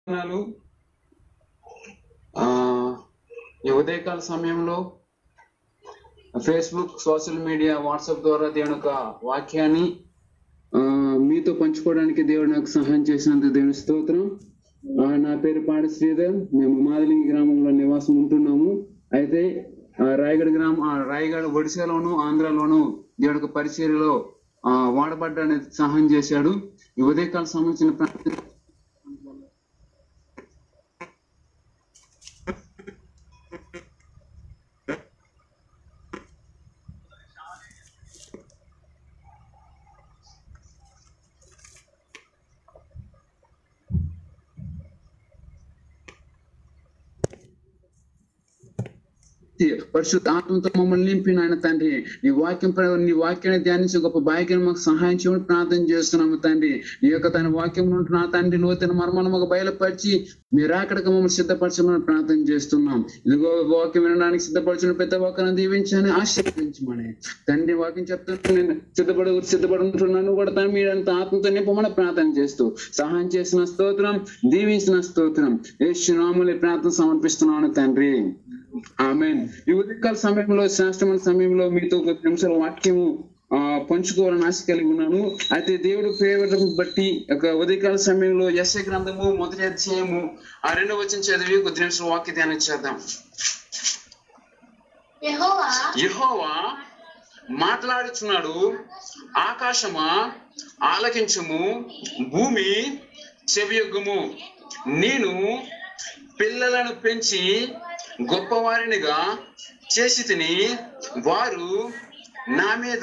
వందనాలు ఆ, ఈ ఉదయకాల సమయంలో ఫేస్బుక్ సోషల్ మీడియా వాట్సాప్ ద్వారా దేవుని యొక్క వాక్యాన్ని ఆ, మీతో పంచుకోవడానికి దేవుడు నాకు సహాయం చేసినందుకు దేవుని స్తోత్రం ఆ, నా పేరు పాడి శ్రీధర్ మేము మాదిలింగి గ్రామంలో నివాసం ఉంటున్నాము అయితే ఆ, రాయగఢ గ్రామం ఆ, రాయగఢ ఒడిశాలోను ఆంధ్రాలోను దేవుడి యొక్క పరిచర్యలో ఆ, వాడబడ్డానికి సహాయం చేశాడు ఈ ఉదయకాల సంబంధించిన ప్రార్థన పరిశుద్ధ ఆత్మతో మమ్మల్ని నింపిన ఆయన తండ్రి నీ వాక్యం ప్ర- నీ వాక్యాన్ని ధ్యానించి గొప్ప భాగ్యం మాకు సహాయం చేయమని ప్రార్థన చేస్తున్నాము తండ్రి నీ యొక్క తన వాక్యం నుండి నా తండ్రి లోతైన మర్మాలు మాకు బయలుపరిచి మీరు అక్కడికి మమ్మల్ని సిద్ధపరచమని ప్రార్థన చేస్తున్నాం ఇదిగో వాక్యం వినడానికి సిద్ధపరచిన పెద్ద వాక్యాన్ని దీవించని ఆశీర్వదించమని తండ్రి వాక్యం చెప్తున్నాను నేను సిద్ధపడ సిద్ధపడుతున్నాను కూడా తను మీరంత ఆత్మతో నింపమని ప్రార్థన చేస్తూ సహాయం చేసిన స్తోత్రం దీవించిన స్తోత్రం యేసునామములో ఈ ప్రార్థన సమర్పిస్తున్నాను తండ్రి ఆమెన్ ఈ ఉదయకాల సమయంలో శాస్త్రమైన సమయంలో మీతో ఒక నిమిషాల వాక్యము ఆ పంచుకోవాలని ఆశ కలిగి ఉన్నాను అయితే దేవుడు ఫేవర్ బట్టి ఒక ఉదయకాల సమయంలో యశ గ్రంథము మొదటి అధ్యాయము ఆ రెండవ వచ్చిన చదివి కొద్ది నిమిషాల వాక్య ధ్యానం చేద్దాం యెహోవా యెహోవా మాట్లాడుచున్నాడు ఆకాశమా ఆలకించుము భూమి చెవియొగ్గుము నేను పిల్లలను పెంచి గొప్పవారినిగా చేసి తిని వారు నా మీద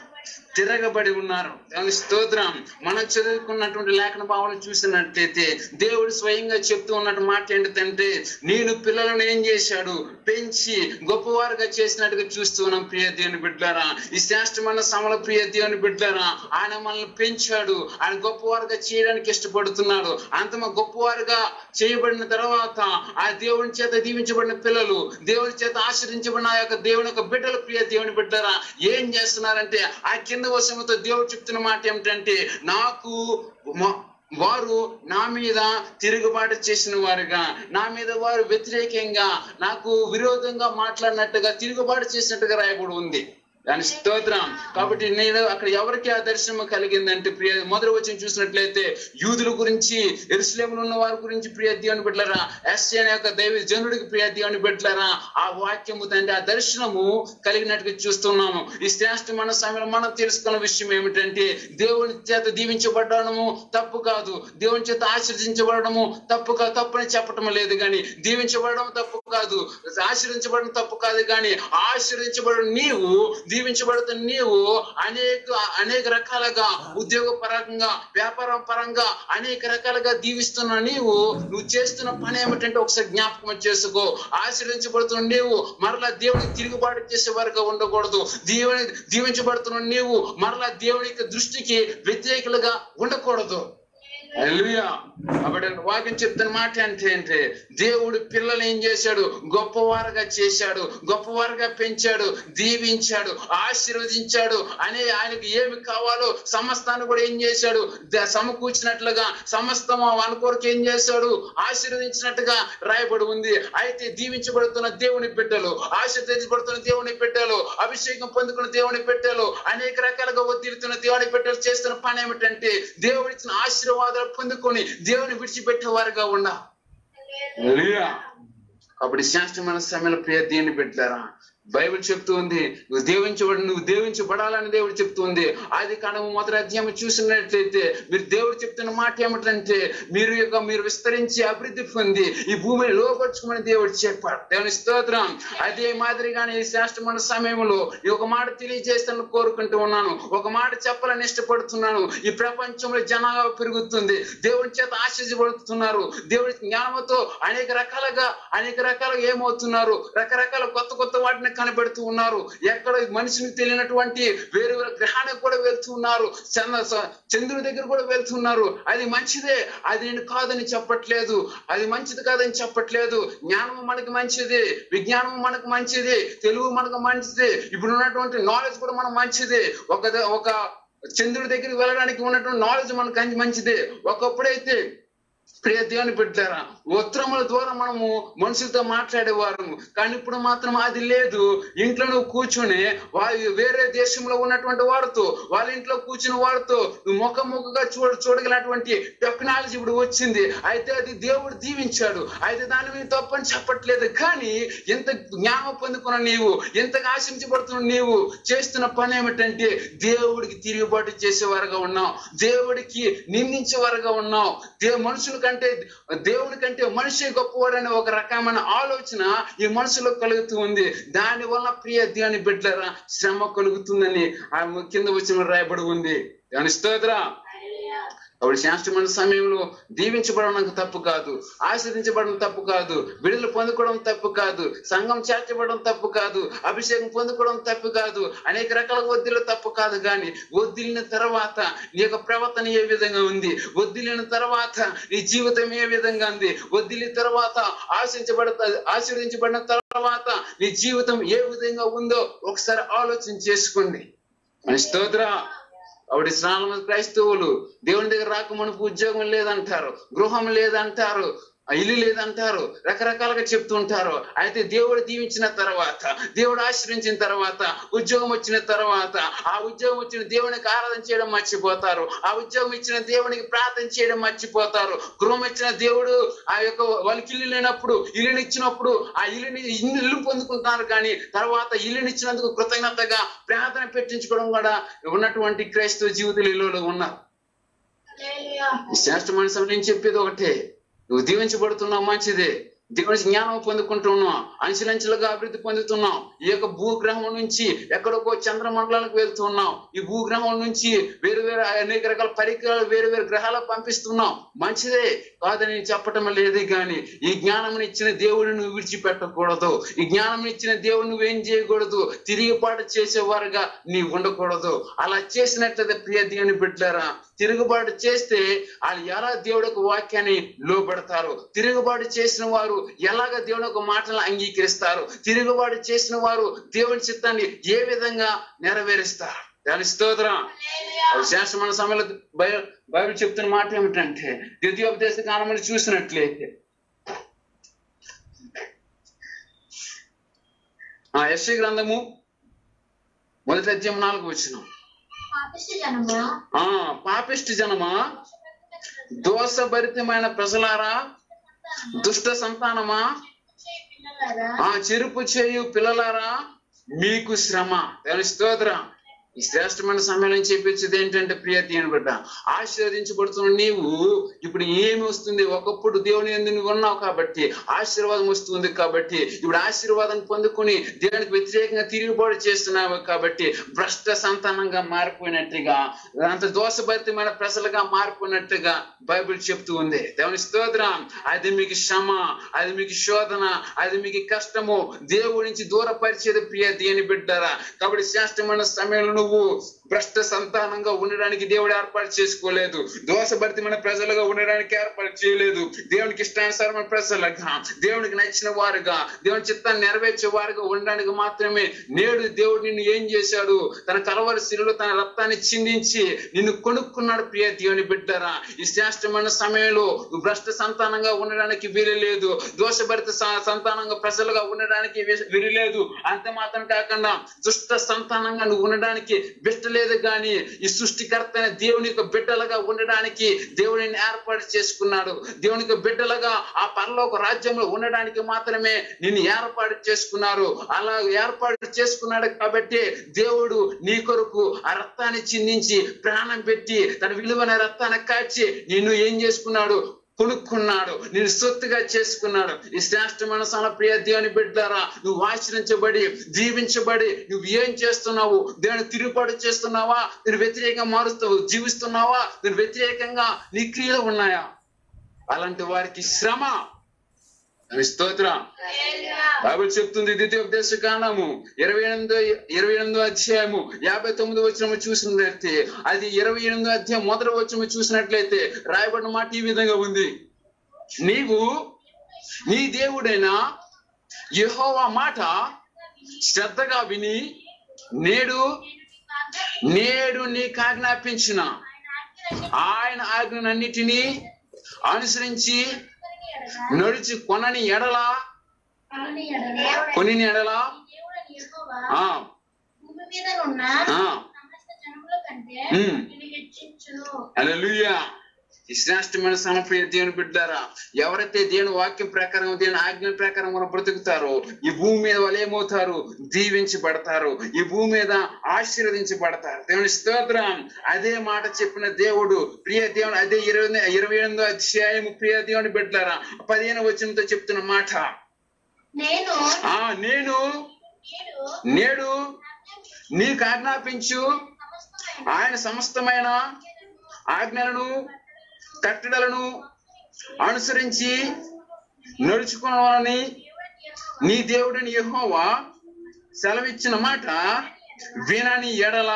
తిరగబడి ఉన్నారు దాని స్తోత్రం మనం చదువుకున్నటువంటి లేఖన భావాలు చూసినట్లయితే దేవుడు స్వయంగా చెప్తూ ఉన్నట్టు మాట ఏంటంటే నేను పిల్లలను ఏం చేశాడు పెంచి గొప్పవారుగా చేసినట్టుగా చూస్తూ ఉన్నాం ప్రియ దేవుని బిడ్డారా ఈ శ్రేష్టమైన సమల ప్రియ దేవుని బిడ్డారా ఆయన మనల్ని పెంచాడు ఆయన గొప్పవారుగా చేయడానికి ఇష్టపడుతున్నాడు అంతమ గొప్పవారుగా చేయబడిన తర్వాత ఆ దేవుని చేత దీవించబడిన పిల్లలు దేవుని చేత ఆశ్రయించబడిన ఆ యొక్క దేవుని యొక్క బిడ్డలు ప్రియ దేవుని బిడ్డారా ఏం చేస్తున్నారంటే ఆ కింద వశముతో దేవుడు చెప్తున్న మాట ఏమిటంటే నాకు మ- వారు నా మీద తిరుగుబాటు చేసిన వారుగా నా మీద వారు వ్యతిరేకంగా నాకు విరోధంగా మాట్లాడినట్టుగా తిరుగుబాటు చేసినట్టుగా రాయబడి ఉంది దాని స్తోత్రం కాబట్టి నేను అక్కడ ఎవరికి ఆ దర్శనం కలిగిందంటే ప్రియ మొదటి వచ్చిన చూసినట్లయితే యూదుల గురించి ఎరుసలేములు ఉన్న వారి గురించి ప్రియ దేవుని బిడ్డలారా ఎస్సీ అనే యొక్క దైవ జనుడికి ప్రియ దేవుని బిడ్డలారా ఆ వాక్యము తండ్రి ఆ దర్శనము కలిగినట్టుగా చూస్తున్నాము ఈ శ్రేష్టమైన సమయంలో మనం తెలుసుకున్న విషయం ఏమిటంటే దేవుని చేత దీవించబడము తప్పు కాదు దేవుని చేత ఆశీర్దించబడము తప్పు కాదు తప్పని చెప్పటం లేదు కానీ దీవించబడడం తప్పు కాదు ఆశీర్దించబడడం తప్పు కాదు కానీ ఆశీర్దించబడడం నీవు దీవించబడుతున్న నీవు అనేక అనేక రకాలుగా ఉద్యోగ పరంగా వ్యాపారం పరంగా అనేక రకాలుగా దీవిస్తున్న నీవు నువ్వు చేస్తున్న పని ఏమిటంటే ఒకసారి జ్ఞాపకం చేసుకో ఆశీర్వించబడుతున్న నీవు మరలా దేవునికి తిరుగుబాటు చేసే వారుగా ఉండకూడదు దేవుని దీవించబడుతున్న నీవు మరలా దేవుని యొక్క దృష్టికి వ్యతిరేకులుగా ఉండకూడదు హల్లెలూయా కాబట్టి వాక్యం చెప్తున్న మాట అంటే అంటే దేవుడు పిల్లలు ఏం చేశాడు గొప్పవారుగా చేశాడు గొప్పవారుగా పెంచాడు దీవించాడు ఆశీర్వదించాడు అనే ఆయనకు ఏమి కావాలో సమస్తాన్ని కూడా ఏం చేశాడు ద- సమకూర్చినట్లుగా సమస్తం వాళ్ళ కొరకు ఏం చేశాడు ఆశీర్వదించినట్టుగా రాయబడి ఉంది అయితే దీవించబడుతున్న దేవుని బిడ్డలు ఆశీర్వదించబడుతున్న దేవుని బిడ్డలు అభిషేకం పొందుకున్న దేవుని బిడ్డలు అనేక రకాలుగా ఒత్తిడుతున్న దేవుని బిడ్డలు చేస్తున్న పని ఏమిటంటే దేవుడిచ్చిన ఆశీర్వాదాలు పొందుకొని దేవుని విడిచిపెట్టే వారుగా ఉండ కాబట్టి శాస్త్రమైన సమయంలో ప్రియ దేవుని పెట్టారా బైబిల్ చెప్తూ ఉంది నువ్వు దీవించబడి నువ్వు దీవించబడాలని దేవుడు చెప్తుంది అది కారణం మొదటి అధ్యాయం చూసినట్లయితే మీరు దేవుడు చెప్తున్న మాట ఏమిటంటే మీరు యొక్క మీరు విస్తరించి అభివృద్ధి పొంది ఈ భూమిని లోపరుచుకోమని దేవుడు చెప్పాడు దేవుని స్తోత్రం అదే మాదిరిగానే ఈ శ్రేష్టమైన సమయంలో ఈ ఒక మాట తెలియజేస్తాను కోరుకుంటూ ఉన్నాను ఒక మాట చెప్పాలని ఇష్టపడుతున్నాను ఈ ప్రపంచంలో జనాభా పెరుగుతుంది దేవుని చేత ఆశీర్వదించబడుతున్నారు దేవుడి జ్ఞానంతో అనేక రకాలుగా అనేక రకాలుగా ఏమవుతున్నారు రకరకాల కొత్త కొత్త వాటిని కనిపెడుతూ ఉన్నారు ఎక్కడ మనిషిని తెలియనటువంటి వేరే వేరే గ్రహానికి కూడా వెళ్తూ ఉన్నారు చంద్ర స- చంద్రుడి దగ్గర కూడా వెళ్తున్నారు అది మంచిదే అది నేను కాదని చెప్పట్లేదు అది మంచిది కాదని చెప్పట్లేదు జ్ఞానం మనకి మంచిది విజ్ఞానం మనకు మంచిది తెలుగు మనకు మంచిది ఇప్పుడు ఉన్నటువంటి నాలెడ్జ్ కూడా మనకు మంచిది ఒక ద- ఒక చంద్రుడి దగ్గరికి వెళ్ళడానికి ఉన్నటువంటి నాలెడ్జ్ మనకు మంచిదే ఒకప్పుడైతే ప్రియ దేవుని పెట్టారా ఉత్తరముల ద్వారా మనము మనుషులతో మాట్లాడేవారు కానీ ఇప్పుడు మాత్రం అది లేదు ఇంట్లో నువ్వు కూర్చొని వాళ్ళు వేరే దేశంలో ఉన్నటువంటి వారితో వాళ్ళ ఇంట్లో కూర్చుని వారితో నువ్వు ముఖ ముఖగా చూడ చూడగలటువంటి టెక్నాలజీ ఇప్పుడు వచ్చింది అయితే అది దేవుడు దీవించాడు అయితే దాని మీద తప్పని చెప్పట్లేదు కానీ ఎంత జ్ఞానం పొందుకున్న నీవు ఎంతగా ఆశించబడుతున్న నీవు చేస్తున్న పని ఏమిటంటే దేవుడికి తిరుగుబాటు చేసేవారుగా ఉన్నావు దేవుడికి నిందించేవారుగా ఉన్నావు దే మనుషుల కంటే దేవుడి కంటే మనిషి గొప్పవాడనే ఒక రకమైన ఆలోచన ఈ మనసులో కలుగుతూ ఉంది దాని వల్ల ప్రియ దేవుని బిడ్డరా శ్రమ కలుగుతుందని ఆ కింద వచ్చిన రాయబడి ఉంది దాని స్తోత్ర అప్పుడు శాస్త్రమైన సమయంలో దీవించబడడం తప్పు కాదు ఆశ్రదించబడడం తప్పు కాదు విడుదల పొందుకోవడం తప్పు కాదు సంఘం చేర్చబడడం తప్పు కాదు అభిషేకం పొందుకోవడం తప్పు కాదు అనేక రకాల ఒత్తిళ్ళు తప్పు కాదు కానీ వదిలిన తర్వాత నీ యొక్క ప్రవర్తన ఏ విధంగా ఉంది వదిలిన తర్వాత నీ జీవితం ఏ విధంగా ఉంది వదిలిన తర్వాత ఆశించబడ ఆశీర్వదించబడిన తర్వాత నీ జీవితం ఏ విధంగా ఉందో ఒకసారి ఆలోచన చేసుకోండి మన స్తోత్ర ఆవిడ స్నానం మంది క్రైస్తవులు దేవుని దగ్గర రాక మనకు ఉద్యోగం లేదంటారు గృహం లేదంటారు ఆ ఇల్లు లేదంటారు రకరకాలుగా చెప్తుంటారు అయితే దేవుడు దీవించిన తర్వాత దేవుడు ఆశ్రయించిన తర్వాత ఉద్యోగం వచ్చిన తర్వాత ఆ ఉద్యోగం వచ్చిన దేవునికి ఆరాధన చేయడం మర్చిపోతారు ఆ ఉద్యోగం ఇచ్చిన దేవునికి ప్రార్థన చేయడం మర్చిపోతారు గృహం ఇచ్చిన దేవుడు ఆ యొక్క వాళ్ళకి ఇల్లు లేనప్పుడు ఇల్లుని ఇచ్చినప్పుడు ఆ ఇల్లుని ఇల్లు పొందుకుంటున్నారు కానీ తర్వాత ఇల్లుని ఇచ్చినందుకు కృతజ్ఞతగా ప్రార్థన పెట్టించుకోవడం కూడా ఉన్నటువంటి క్రైస్తవ జీవితంలో ఉన్నారు శ్రేష్ఠ మనసు నేను చెప్పేది ఒకటే నువ్వు దీవించబడుతున్నావు మంచిదే దేవుని జ్ఞానం పొందుకుంటున్నాం అంచెలంచెలుగా అభివృద్ధి పొందుతున్నాం ఈ యొక్క భూగ్రహం నుంచి ఎక్కడికో చంద్రమండలానికి వెళ్తున్నాం ఈ భూగ్రహం నుంచి వేరు వేరు అనేక రకాల పరికరాలు వేరు వేరు గ్రహాలకు పంపిస్తున్నాం మంచిదే కాదని నేను చెప్పటం లేదు కానీ ఈ జ్ఞానం ఇచ్చిన దేవుడిని నువ్వు విడిచిపెట్టకూడదు ఈ జ్ఞానం ఇచ్చిన దేవుడు నువ్వేం చేయకూడదు తిరుగుబాటు చేసేవారుగా నీ ఉండకూడదు అలా చేసినట్లయితే ప్రియ దేవుని బిడ్డారా తిరుగుబాటు చేస్తే వాళ్ళు ఎలా దేవుడి యొక్క వాక్యాన్ని లోబడతారు తిరుగుబాటు చేసిన వారు ఎలాగ దేవుని యొక్క మాటలను అంగీకరిస్తారు తిరుగుబాటు చేసిన వారు దేవుని చిత్తాన్ని ఏ విధంగా నెరవేరుస్తారు దాని స్తోత్రం శాస్త్రమైన సమయంలో బై- బైబిల్ చెప్తున్న మాట ఏమిటంటే ద్వితీయోపదేశ కాలమని చూసినట్లయితే ఆ యశ్వ గ్రంథము మొదటి అధ్యాయం నాలుగు వచ్చిన పాపిష్టి జనమా ఆ పాపిష్టి జనమా దోషభరితమైన ప్రజలారా దుష్ట సంతానమా చేయి పిల్లలారా ఆ చెరుపు చేయు పిల్లలారా మీకు శ్రమ దాని స్తోత్రం ఈ శ్రేష్టమైన సమయం చెప్పించేది ఏంటంటే ప్రియ దేవుని బిడ్డ ఆశీర్వదించబడుతున్న నీవు ఇప్పుడు ఏమి వస్తుంది ఒకప్పుడు దేవుని ఎందు నువ్వు ఉన్నావు కాబట్టి ఆశీర్వాదం వస్తుంది కాబట్టి ఇప్పుడు ఆశీర్వాదం పొందుకొని దేవునికి వ్యతిరేకంగా తిరుగుబాటు చేస్తున్నావు కాబట్టి భ్రష్ట సంతానంగా మారిపోయినట్టుగా అంత దోషభరితమైన ప్రజలుగా మారిపోయినట్టుగా బైబిల్ చెప్తూ ఉంది దేవుని స్తోత్రం అది మీకు శ్రమ అది మీకు శోధన అది మీకు కష్టము దేవుడి నుంచి దూరపరిచేది ప్రియ దేని బిడ్డరా కాబట్టి శ్రేష్టమైన సమయంలో నువ్వు భ్రష్ట సంతానంగా ఉండడానికి దేవుడు ఏర్పాటు చేసుకోలేదు దోషభరితమైన ప్రజలుగా ఉండడానికి ఏర్పాటు చేయలేదు దేవునికి ఇష్టానుసారమైన ప్రజలుగా దేవునికి నచ్చిన వారుగా దేవుని చిత్తాన్ని నెరవేర్చే వారుగా ఉండడానికి మాత్రమే నేడు దేవుడు నిన్ను ఏం చేశాడు తన కలవరి శిలులో తన రక్తాన్ని చిందించి నిన్ను కొనుక్కున్నాడు ప్రియ దేవుని బిడ్డరా ఈ శ్రేష్టమైన సమయంలో నువ్వు భ్రష్ట సంతానంగా ఉండడానికి వీలు లేదు దోషభరిత స- సంతానంగా ప్రజలుగా ఉండడానికి వి- వీలు లేదు అంత మాత్రం కాకుండా దుష్ట సంతానంగా నువ్వు ఉండడానికి బిడ్డ లేదు కానీ ఈ సృష్టికర్త అయిన దేవుని యొక్క బిడ్డలుగా ఉండడానికి దేవుడిని ఏర్పాటు చేసుకున్నాడు దేవుని యొక్క బిడ్డలుగా ఆ పరలోక రాజ్యంలో ఉండడానికి మాత్రమే నిన్ను ఏర్పాటు చేసుకున్నారు అలా ఏర్పాటు చేసుకున్నాడు కాబట్టి దేవుడు నీ కొరకు ఆ రక్తాన్ని చిందించి ప్రాణం పెట్టి తన విలువైన రక్తాన్ని కాచి నిన్ను ఏం చేసుకున్నాడు కొనుక్కున్నాడు నేను సొత్తుగా చేసుకున్నాడు ఈ శ్రేష్టమైన సన ప్రియ దేవుని బిడ్డారా నువ్వు ఆశ్రయించబడి జీవించబడి నువ్వు ఏం చేస్తున్నావు దేవుని తిరుగుబాటు చేస్తున్నావా నేను వ్యతిరేకంగా మారుస్తావు జీవిస్తున్నావా నేను వ్యతిరేకంగా నీ క్రియలు ఉన్నాయా అలాంటి వారికి శ్రమ అని స్తోత్రం బైబిల్ చెప్తుంది ద్వితీయోపదేశ కాండము ఇరవై ఎనిమిదో ఇరవై ఎనిమిదో అధ్యాయము యాభై తొమ్మిదో వచ్చిన చూసినట్లయితే అది ఇరవై ఎనిమిదో అధ్యాయం మొదటి వచ్చిన చూసినట్లయితే రాయబడిన మాట ఈ విధంగా ఉంది నీవు నీ దేవుడైన యెహోవా మాట శ్రద్ధగా విని నేడు నేడు నీకు ఆజ్ఞాపించిన ఆయన ఆజ్ఞలన్నిటినీ అనుసరించి కొనని ఎడల నడిచి కొనని ఎడల కొనని ఎడల కొని ఎడల నీ దేవుడైన యెహోవా ఆ భూమి మీద ఉన్న ఆ సమస్త జనముల కంటే ఉమ్. నిన్ను హెచ్చించును హల్లెలూయా ఈ శ్రేష్టమైన సమప్రియ దేవుని బిడ్డారా ఎవరైతే దేవుని వాక్యం ప్రకారం దేవుని ఆజ్ఞ ప్రకారం మనం బ్రతుకుతారో ఈ భూమి మీద వాళ్ళు ఏమవుతారు దీవించబడతారు ఈ భూమి మీద ఆశీర్వదించబడతారు దేవుని స్తోత్రం అదే మాట చెప్పిన దేవుడు ప్రియ దేవుని అదే ఇరవై ఇరవై ఎనిమిదో అధ్యాయము ప్రియ దేవుని బిడ్డారా పదిహేను వచనంతో చెప్తున్న మాట నేను ఆ నేను నేడు నేడు నీకు ఆజ్ఞాపించు సమస్తమైన ఆయన సమస్తమైన ఆజ్ఞలను కట్టడలను అనుసరించి నడుచుకున్నానని నీ దేవుడిని యెహోవా సెలవిచ్చిన మాట వినని ఎడల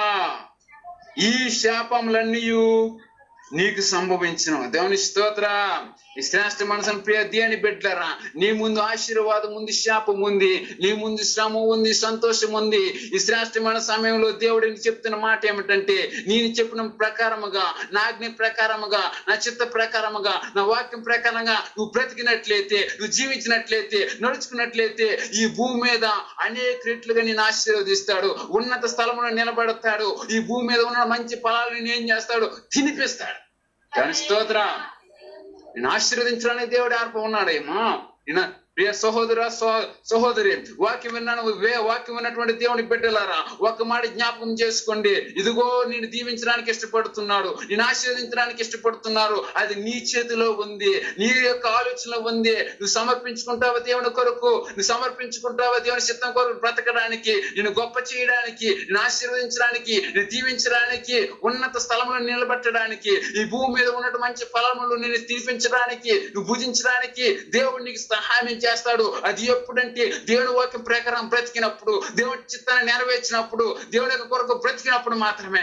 ఈ శాపములన్నీ నీకు సంభవించును దేవుని స్తోత్ర ఈ శ్రేష్ఠ మనసును ప్రియ దేని బిడ్డరా నీ ముందు ఆశీర్వాదం ఉంది శాపం ఉంది నీ ముందు శ్రమ ఉంది సంతోషం ఉంది ఈ శ్రేష్టమైన సమయంలో దేవుడికి చెప్తున్న మాట ఏమిటంటే నేను చెప్పిన ప్రకారముగా నా ఆజ్ఞ ప్రకారముగా నా చిత్త ప్రకారముగా నా వాక్యం ప్రకారంగా నువ్వు బ్రతికినట్లయితే నువ్వు జీవించినట్లయితే నడుచుకున్నట్లయితే ఈ భూమి మీద అనేక రెట్లుగా నేను ఆశీర్వదిస్తాడు ఉన్నత స్థలంలో నిలబడతాడు ఈ భూమి మీద ఉన్న మంచి ఫలాలను ఏం చేస్తాడు తినిపిస్తాడు కానీ స్తోత్ర నేను ఆశీర్వదించడానికి దేవుడు ఆర్ప ఉన్నాడేమో నేను ప్రియ సహోదర సహో- సహోదరి వాక్యం విన్నాను వే వాక్యం విన్నటువంటి దేవుని బిడ్డలారా ఒక్క మాట జ్ఞాపకం చేసుకోండి ఇదిగో నేను దీవించడానికి ఇష్టపడుతున్నాడు నేను ఆశీర్వదించడానికి ఇష్టపడుతున్నారు అది నీ చేతిలో ఉంది నీ యొక్క ఆలోచనలో ఉంది నువ్వు సమర్పించుకుంటావా దేవుని కొరకు నువ్వు సమర్పించుకుంటావా దేవుని చిత్తం కొరకు బ్రతకడానికి నేను గొప్ప చేయడానికి నేను ఆశీర్వదించడానికి నేను దీవించడానికి ఉన్నత స్థలంలో నిలబెట్టడానికి ఈ భూమి మీద ఉన్నట్టు మంచి ఫలములు నేను తీర్పించడానికి నువ్వు భుజించడానికి దేవుడు నీకు సహాయం చేస్తాడు అది ఎప్పుడంటే దేవుని వాక్యం ప్రకారం బ్రతికినప్పుడు దేవుని చిత్తాన్ని నెరవేర్చినప్పుడు దేవుని యొక్క కొరకు బ్రతికినప్పుడు మాత్రమే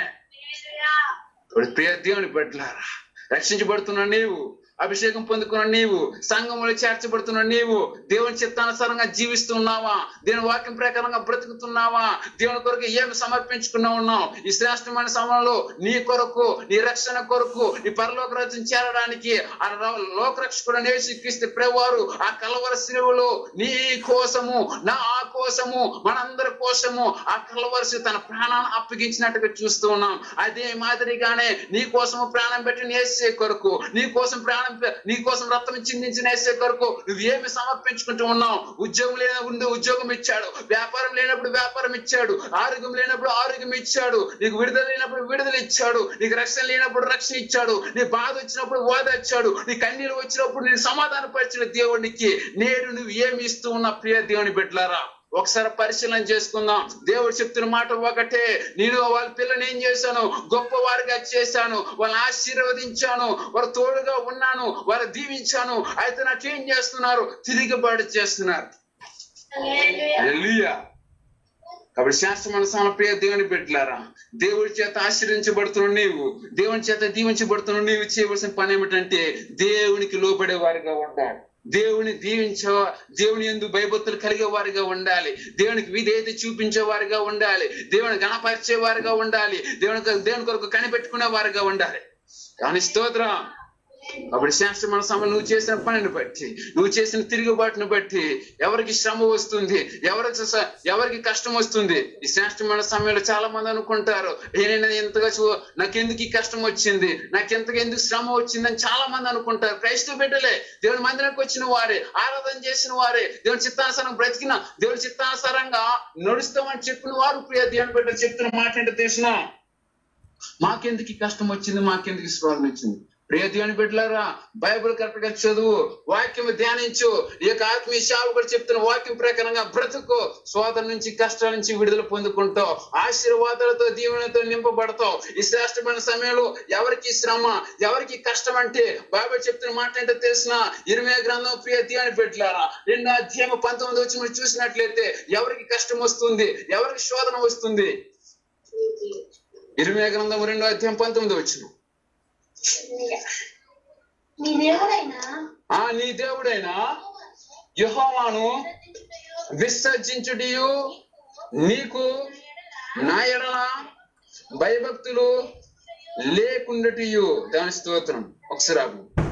ఇప్పుడు ప్రియ దేవుని బిడ్డలారా రక్షించబడుతున్న నీవు అభిషేకం పొందుకున్న నీవు సంఘములో చేర్చబడుతున్న నీవు దేవుని చిత్తానుసారంగా జీవిస్తున్నావా దేవుని వాక్యం ప్రకారంగా బ్రతుకుతున్నావా దేవుని కొరకు ఏమి సమర్పించుకున్నా ఉన్నావు ఈ శ్రేష్టమైన సమయంలో నీ కొరకు నీ రక్షణ కొరకు నీ పరలోక రాజ్యం చేరడానికి ఆ ర- లోకరక్షకుడు నేర్చుక్రీస్తు ప్రభువారు ఆ కలవర శిలువలో నీ కోసము నా కోసము మనందరి కోసము ఆ కలవరసి తన ప్రాణాన్ని అప్పగించినట్టుగా చూస్తూ ఉన్నాం అదే మాదిరిగానే నీ కోసము ప్రాణం పెట్టి నేసే కొరకు నీ కోసం ప్రాణం పె- నీ కోసం రక్తం చిందించి నేసే కొరకు నువ్వేమి సమర్పించుకుంటూ ఉన్నావు ఉద్యోగం లేని ఉండి ఉద్యోగం ఇచ్చాడు వ్యాపారం లేనప్పుడు వ్యాపారం ఇచ్చాడు ఆరోగ్యం లేనప్పుడు ఆరోగ్యం ఇచ్చాడు నీకు విడుదల లేనప్పుడు విడుదల ఇచ్చాడు నీకు రక్షణ లేనప్పుడు రక్షణ ఇచ్చాడు నీ బాధ వచ్చినప్పుడు ఓదార్చాడు నీ కన్నీళ్ళు వచ్చినప్పుడు నేను సమాధానపరిచిన దేవునికి నేడు నువ్వు ఏమి ఇస్తూ ఉన్నా ప్రియ దేవుని బిడ్డలారా ఒకసారి పరిశీలన చేసుకుందాం దేవుడు చెప్తున్న మాట ఒకటే నేను వాళ్ళ పిల్లని ఏం చేశాను గొప్ప వారిగా చేశాను వాళ్ళని ఆశీర్వదించాను వారు తోడుగా ఉన్నాను వారు దీవించాను అయితే నాకేం చేస్తున్నారు తిరిగిబాటు చేస్తున్నారు హల్లెలూయా కాబట్టి శాస్త్రమైన సమల ప్రియ దేవుని బిడ్డలారా దేవుడి చేత ఆశ్రయించబడుతున్న నీవు దేవుని చేత దీవించబడుతున్న నీవు చేయవలసిన పని ఏమిటంటే దేవునికి లోబడే వారిగా ఉండాలి దేవుని దీవించే దేవుని ఎందు భయభక్తులు కలిగే వారిగా ఉండాలి దేవునికి విధేయత చూపించే వారిగా ఉండాలి దేవుని గణపరిచే వారిగా ఉండాలి దేవుని దేవుని కొరకు కనిపెట్టుకునే వారిగా ఉండాలి కానీ స్తోత్రం కాబట్టి శాస్త్రమైన సమయం నువ్వు చేసిన పనిని బట్టి నువ్వు చేసిన తిరుగుబాటును బట్టి ఎవరికి శ్రమ వస్తుంది ఎవరికి స- ఎవరికి కష్టం వస్తుంది ఈ శాస్త్రమైన సమయంలో చాలా మంది అనుకుంటారు నేను ఎంతగా చూ నాకెందుకు ఈ కష్టం వచ్చింది నాకెంతగా ఎందుకు శ్రమ వచ్చిందని చాలా మంది అనుకుంటారు క్రైస్తవ బిడ్డలే దేవుని మందిరానికి వచ్చిన వారే ఆరాధన చేసిన వారే దేవుని చిత్తానుసారం బ్రతికిన దేవుని చిత్తానుసారంగా నడుస్తామని చెప్పిన వారు ప్రియ దేవుని బిడ్డ చెప్తున్న మాట ఏంటో తెలిసిన మాకెందుకు ఈ కష్టం వచ్చింది మాకెందుకు ఈ శోధన వచ్చింది ప్రియ దేవుని బిడ్డలారా బైబిల్ కరెక్ట్ గా చదువు వాక్యం ధ్యానించు ఈ యొక్క ఆత్మీయ సేవకుడు చెప్తున్న వాక్యం ప్రకారంగా బ్రతుకు శోధన నుంచి కష్టాల నుంచి విడుదల పొందుకుంటావు ఆశీర్వాదాలతో దీవెనతో నింపబడతావు ఈ శ్రేష్టమైన సమయంలో ఎవరికి శ్రమ ఎవరికి కష్టం అంటే బైబిల్ చెప్తున్న మాట ఏంటో తెలిసిన ఇరవై గ్రంథం ప్రియ దేవుని బిడ్డలారా రెండు అధ్యాయం పంతొమ్మిది వచ్చి మీరు చూసినట్లయితే ఎవరికి కష్టం వస్తుంది ఎవరికి శోధన వస్తుంది ఇరవై గ్రంథం రెండో అధ్యాయం పంతొమ్మిది వచ్చిన నీ దేవుడైనా ఆ నీ దేవుడైన యెహోవాను విసర్జించుడియు నీకు నా ఎడల భయభక్తులు లేకుండటియు దాని స్తోత్రం ఒకసారి ఆగు.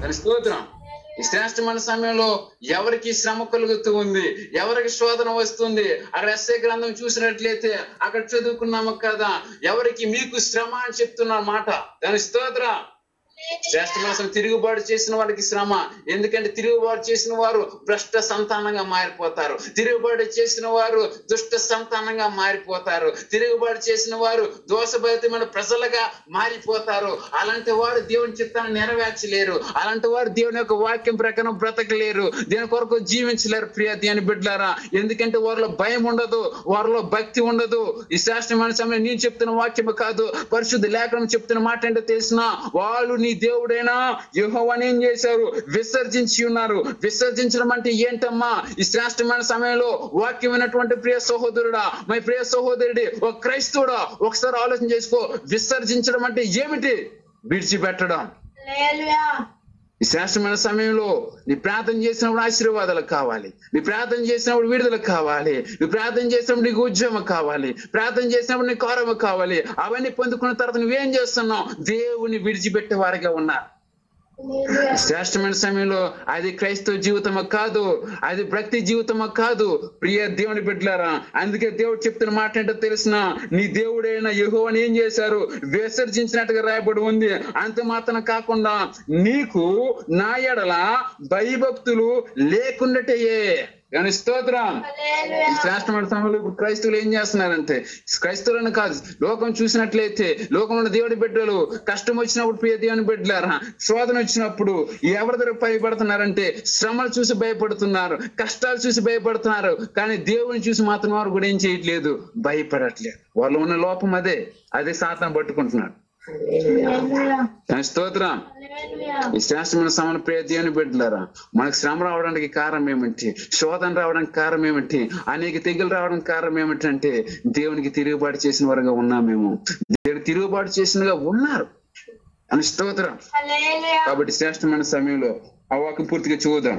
దాని స్తోత్రం ఈ శ్రేష్టమైన సమయంలో ఎవరికి శ్రమ కలుగుతూ ఉంది ఎవరికి శోధన వస్తుంది అక్కడ ఎస్ఐ గ్రంథం చూసినట్లయితే అక్కడ చదువుకున్నాము కదా ఎవరికి మీకు శ్రమ అని చెప్తున్న మాట దాని స్తోత్రం శ్రేష్టమైన తిరుగుబాటు చేసిన వారికి శ్రమ ఎందుకంటే తిరుగుబాటు చేసిన వారు భ్రష్ట సంతానంగా మారిపోతారు తిరుగుబాటు చేసిన వారు దుష్ట సంతానంగా మారిపోతారు తిరుగుబాటు చేసిన వారు దోషభరితమైన ప్రజలుగా మారిపోతారు అలాంటి వారు దేవుని చిత్తాన్ని నెరవేర్చలేరు అలాంటి వారు దేవుని యొక్క వాక్యం ప్రకారం బ్రతకలేరు దీని కొరకు జీవించలేరు ప్రియ దేవుని బిడ్డలారా ఎందుకంటే వారిలో భయం ఉండదు వారిలో భక్తి ఉండదు ఈ శ్రేష్టమైన సమయం నేను చెప్తున్న వాక్యం కాదు పరిశుద్ధ లేఖనం చెప్తున్న మాట ఏంటో తెలిసిన వాళ్ళు నీ దేవుడైనా యెహోవాని ఏం చేశారు విసర్జించి ఉన్నారు విసర్జించడం అంటే ఏంటమ్మా ఈ శ్రేష్టమైన సమయంలో వాక్యం విన్నటువంటి ప్రియ సహోదరుడా మై ప్రియ సహోదరుడి ఒక క్రైస్తవుడా ఒకసారి ఆలోచన చేసుకో విసర్జించడం అంటే ఏమిటి విడిచిపెట్టడం హల్లెలూయా ఈ శ్రేష్టమైన సమయంలో నీ ప్రార్థన చేసినప్పుడు ఆశీర్వాదాలు కావాలి నీ ప్రార్థన చేసినప్పుడు విడుదల కావాలి నీ ప్రార్థన చేసినప్పుడు నీకు ఉద్యమం కావాలి ప్రార్థన చేసినప్పుడు నీకు కారమ కావాలి అవన్నీ పొందుకున్న తర్వాత నువ్వేం చేస్తున్నావు దేవుని విడిచిపెట్టే వారిగా ఉన్నారు హల్లెలూయా శ్రేష్టమైన సమయంలో అది క్రైస్తవ జీవితమా కాదు అది భక్తి జీవితమా కాదు ప్రియ దేవుని బిడ్డలారా అందుకే దేవుడు చెప్తున్న మాట ఏంటో తెలిసిన నీ దేవుడైన యెహోవాని ఏం చేశారు విసర్జించినట్టుగా రాయబడి ఉంది అంత మాత్రం కాకుండా నీకు నా ఎడల భయభక్తులు లేకుండాటయే కానీ స్తోత్రం హల్లెలూయా ఈ శ్రేష్టమైన సమయంలో ఇప్పుడు క్రైస్తవులు ఏం చేస్తున్నారంటే క్రైస్తవులను కాదు లోకం చూసినట్లయితే లోకంలో దేవుడి బిడ్డలు కష్టం వచ్చినప్పుడు ప్రియ దేవుని బిడ్డలారా శోధన వచ్చినప్పుడు ఎవరి దగ్గర భయపడుతున్నారంటే శ్రమలు చూసి భయపడుతున్నారు కష్టాలు చూసి భయపడుతున్నారు కానీ దేవుని చూసి మాత్రం వారు కూడా ఏం చేయట్లేదు భయపడట్లేదు వాళ్ళు ఉన్న లోపం అదే అదే సాతం పట్టుకుంటున్నారు హల్లెలూయా కానీ స్తోత్రం హల్లెలూయా ఈ శ్రేష్టమైన సమన ప్రియ దేవుని బిడ్డలారా మనకు శ్రమ రావడానికి కారణం ఏమిటి శోధన రావడానికి కారణం ఏమిటి అనేక తెగులు రావడానికి కారణం ఏమిటంటే దేవునికి తిరుగుబాటు చేసిన వారుగా ఉన్నాం మేము దేవుడు తిరుగుబాటు చేసినగా ఉన్నారు అని స్తోత్రం హల్లెలూయా కాబట్టి శ్రేష్టమైన సమయంలో ఆ వాక్యం పూర్తిగా చూద్దాం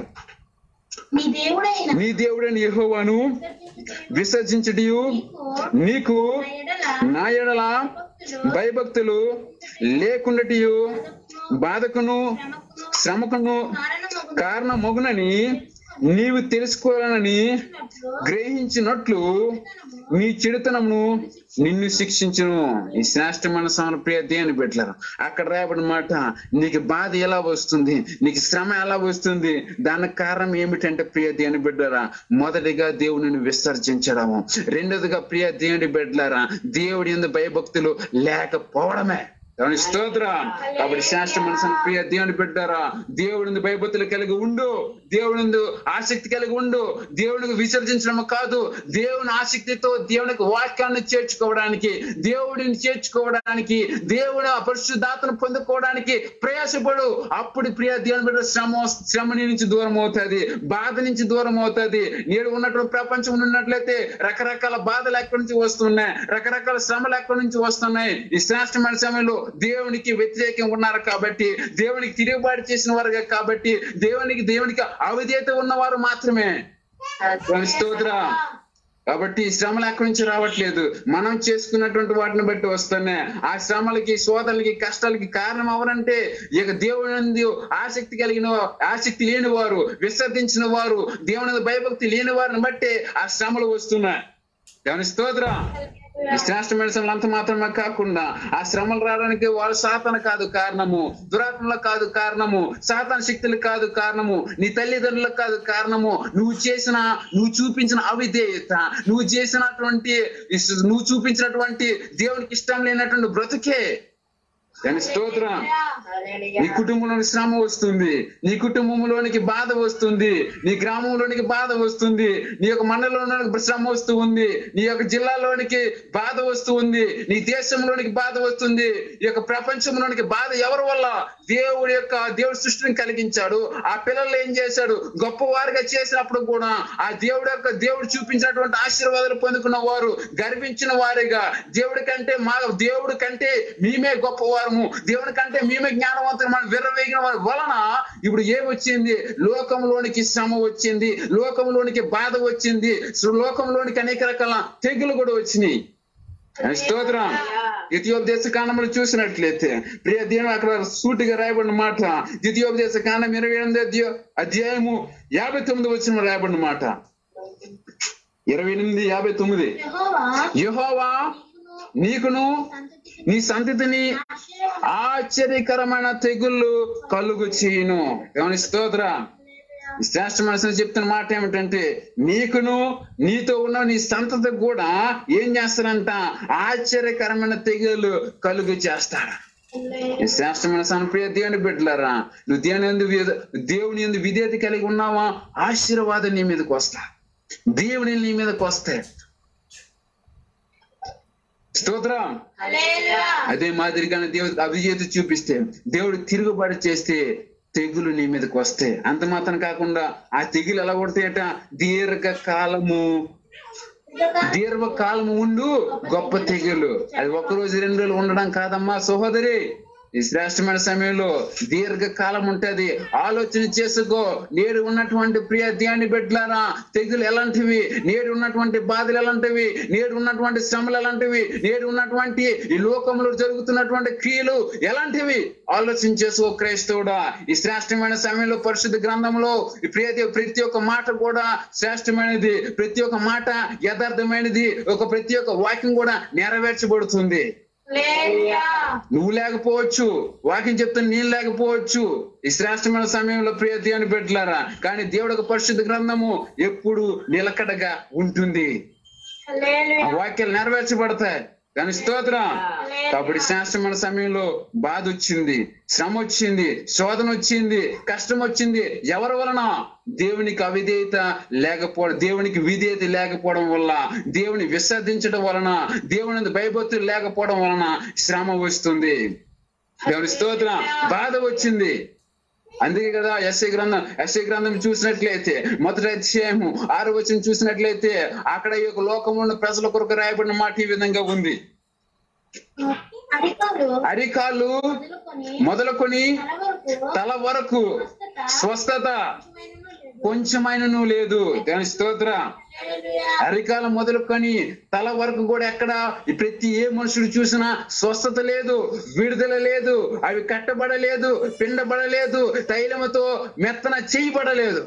నీ దేవుడైన నీ దేవుడైన యెహోవాను విసర్జించడియు నీకు నా ఎడల నా ఎడల భక్తులు భయభక్తులు లేకుండటియు బాధకును శ్రమకును శ్రమకును కారణమగును కారణం మొగునని నీవు తెలుసుకోవాలని గ్రహించినట్లు నీ చెడుతనమును నిన్ను శిక్షించును ఈ శ్రేష్టమైన సమర ప్రియ దేని పెట్టారు అక్కడ రాయబడిన మాట నీకు బాధ ఎలా వస్తుంది నీకు శ్రమ ఎలా వస్తుంది దానికి కారణం ఏమిటంటే ప్రియ దేని బిడ్డరా మొదటిగా దేవుని విసర్జించడము రెండోదిగా ప్రియ దేవుని బిడ్డలారా దేవుడి ఎందు భయభక్తులు లేకపోవడమే దేవుని స్తోత్రం కాబట్టి శాస్త్ర మనసు ప్రియ దేవుని బిడ్డారా దేవుని భయభక్తులు కలిగి ఉండు దేవుని ఆసక్తి కలిగి ఉండు దేవునికి విసర్జించడం కాదు దేవుని ఆసక్తితో దేవునికి వాక్యాన్ని చేర్చుకోవడానికి దేవుడిని చేర్చుకోవడానికి దేవుని పరిశుద్ధాతను పొందుకోవడానికి ప్రయాసపడు అప్పుడు ప్రియ దేవుని బిడ్డ శ్రమ శ్రమ నుంచి దూరం అవుతుంది బాధ నుంచి దూరం అవుతుంది నేడు ఉన్నటువంటి ప్రపంచం ఉన్నట్లయితే రకరకాల బాధలు ఎక్కడి నుంచి వస్తున్నాయి రకరకాల శ్రమలు ఎక్కడి నుంచి వస్తున్నాయి ఈ శ్రేష్టమైన సమయంలో దేవునికి వ్యతిరేకంగా ఉన్నారు కాబట్టి దేవునికి తిరుగుబాటు చేసిన వారుగా కాబట్టి దేవునికి దేవునికి అవిధేత ఉన్నవారు మాత్రమే దాని స్తోత్రం కాబట్టి ఈ శ్రమలు ఎక్కడి నుంచి రావట్లేదు మనం చేసుకున్నటువంటి వాటిని బట్టి వస్తున్నాయి ఆ శ్రమలకి శోధనలకి కష్టాలకి కారణం ఎవరంటే ఇక దేవుని ఆసక్తి కలిగిన ఆసక్తి లేని వారు విసర్జించిన వారు దేవుని భయభక్తి లేని వారిని బట్టి ఆ శ్రమలు వస్తున్నాయి దేవుని స్తోత్రం ఈ శ్రేష్టమైన శ్రమలు అంత మాత్రమే కాకుండా ఆ శ్రమలు రావడానికి వాళ్ళు సాతన కాదు కారణము దురాత్మలకు కాదు కారణము సాతాన శక్తులు కాదు కారణము నీ తల్లిదండ్రులకు కాదు కారణము నువ్వు చేసిన నువ్వు చూపించిన అవిధేయత నువ్వు చేసినటువంటి ఇస్- నువ్వు చూపించినటువంటి దేవునికి ఇష్టం లేనటువంటి బ్రతుకే దాని స్తోత్రం నీ కుటుంబంలోని శ్రమ వస్తుంది నీ కుటుంబంలోనికి బాధ వస్తుంది నీ గ్రామంలోనికి బాధ వస్తుంది నీ యొక్క మండలంలోనికి శ్రమ వస్తూ ఉంది నీ యొక్క జిల్లాలోనికి బాధ వస్తూ ఉంది నీ దేశంలోనికి బాధ వస్తుంది ఈ యొక్క ప్రపంచంలోనికి బాధ ఎవరి వల్ల దేవుడి యొక్క దేవుడి సృష్టిని కలిగించాడు ఆ పిల్లలు ఏం చేశాడు గొప్పవారిగా చేసినప్పుడు కూడా ఆ దేవుడి యొక్క దేవుడు చూపించినటువంటి ఆశీర్వాదాలు పొందుకున్న వారు గర్వించిన వారిగా దేవుడి కంటే మా దేవుడి కంటే మేమే గొప్పవారము దేవుని కంటే మేమే జ్ఞానవంతులు మనం విర్రవేగిన వారి వలన ఇప్పుడు ఏమొచ్చింది లోకంలోనికి శ్రమ వచ్చింది లోకంలోనికి బాధ వచ్చింది లోకంలోనికి అనేక రకాల తెగులు కూడా వచ్చినాయి స్తోత్రం ద్వితీయోపదేశ కాండములు చూసినట్లయితే ప్రియ దేవుడు అక్కడ సూటిగా రాయబడిన మాట ద్వితీయోపదేశ కాండం ఇరవై ఎనిమిది అధ్యాయ- అధ్యాయము యాభై తొమ్మిది వచ్చిన రాయబడిన మాట ఇరవై ఎనిమిది యాభై తొమ్మిది యెహోవా యెహోవా నీకును సంతతికి నీ సంతతిని ఆశ్చర్యకరమైన ఆశ్చర్యకరమైన తెగుళ్ళు కలుగు చేయును దేవుని స్తోత్ర ఈ శ్రేష్ఠ మనసుని చెప్తున్న మాట ఏమిటంటే నీకును నీతో ఉన్న నీ సంతతికి కూడా ఏం చేస్తారంట ఆశ్చర్యకరమైన తెగులు కలుగు చేస్తారు ఈ శ్రేష్టమైన సనప్రియ దేవుని బిడ్డలారా నువ్వు దేవుని ఎందు విధ- దేవుని ఎందు విధేయత కలిగి ఉన్నావా ఆశీర్వాదం నీ మీదకి వస్తా దేవుని నీ మీదకి వస్తాయి స్తోత్రం హల్లెలూయా అదే మాదిరిగానే దేవుడు అవిజేత చూపిస్తే దేవుడు తిరుగుబాటు చేస్తే తెగులు నీ మీదకి వస్తాయి అంత మాత్రం కాకుండా ఆ తెగులు ఎలా కొడతాయట దీర్ఘ కాలము దీర్ఘ కాలము ఉండు గొప్ప తెగులు అది ఒక్క రోజు రెండు రోజులు ఉండడం కాదమ్మా సహోదరి ఈ శ్రేష్టమైన సమయంలో దీర్ఘ కాలం ఉంటది ఆలోచన చేసుకో నేడు ఉన్నటువంటి ప్రియ ధ్యాని బిడ్డలారా తెగులు ఎలాంటివి నేడు ఉన్నటువంటి బాధలు ఎలాంటివి నేడు ఉన్నటువంటి శ్రమలు ఎలాంటివి నేడు ఉన్నటువంటి ఈ లోకంలో జరుగుతున్నటువంటి క్రియలు ఎలాంటివి ఆలోచన చేసుకో క్రైస్తవుడా ఈ శ్రేష్టమైన సమయంలో పరిశుద్ధ గ్రంథంలో ఈ ప్రియ దేవ- ప్రతి ఒక్క మాట కూడా శ్రేష్టమైనది ప్రతి ఒక్క మాట యథార్థమైనది ఒక ప్రతి ఒక్క వాక్యం కూడా నెరవేర్చబడుతుంది హల్లెలూయా నువ్వు లేకపోవచ్చు వాక్యం చెప్తున్న నేను లేకపోవచ్చు ఈ శ్రేష్టమైన సమయంలో ప్రియ దేవుని పెట్టలారా కానీ దేవుడు ఒక పరిశుద్ధ గ్రంథము ఎప్పుడు నిలకడగా ఉంటుంది ఆ హల్లెలూయా వాక్యాలు నెరవేర్చబడతాయి దాని స్తోత్రం కాబట్టి శ్రేష్టమైన సమయంలో బాధ వచ్చింది శ్రమ వచ్చింది శోధన వచ్చింది కష్టం వచ్చింది ఎవరి వలన దేవునికి అవిధేయత లేకపోవడం దేవునికి విధేయత లేకపోవడం వల్ల దేవుని విసర్జించడం వలన దేవుని భయభక్తులు లేకపోవడం వలన శ్రమ వస్తుంది దేవుని స్తోత్రం బాధ వచ్చింది అందుకే కదా ఎస్ఐ గ్రంథం ఎస్ఐ గ్రంథం చూసినట్లయితే మొదటి అధ్యాయము ఆరు వచ్చిన చూసినట్లయితే అక్కడ ఈ యొక్క లోకంలో ఉన్న ప్రజల కొరకు రాయబడిన మాట ఈ విధంగా ఉంది అధికారులు అరికాళ్ళు మొదలుకొని మొదలుకొని తల వరకు తల వరకు స్వస్థత కొంచెమైనను లేదు. కొంచెమైనను లేదు దాని స్తోత్ర హల్లెలూయా అరికాలు మొదలుకొని తల వరకు కూడా ఎక్కడ ఈ ప్రతి ఏ మనుషుడు చూసినా స్వస్థత లేదు విడుదల లేదు అవి కట్టబడలేదు పిండబడలేదు తైలముతో మెత్తన చేయబడలేదు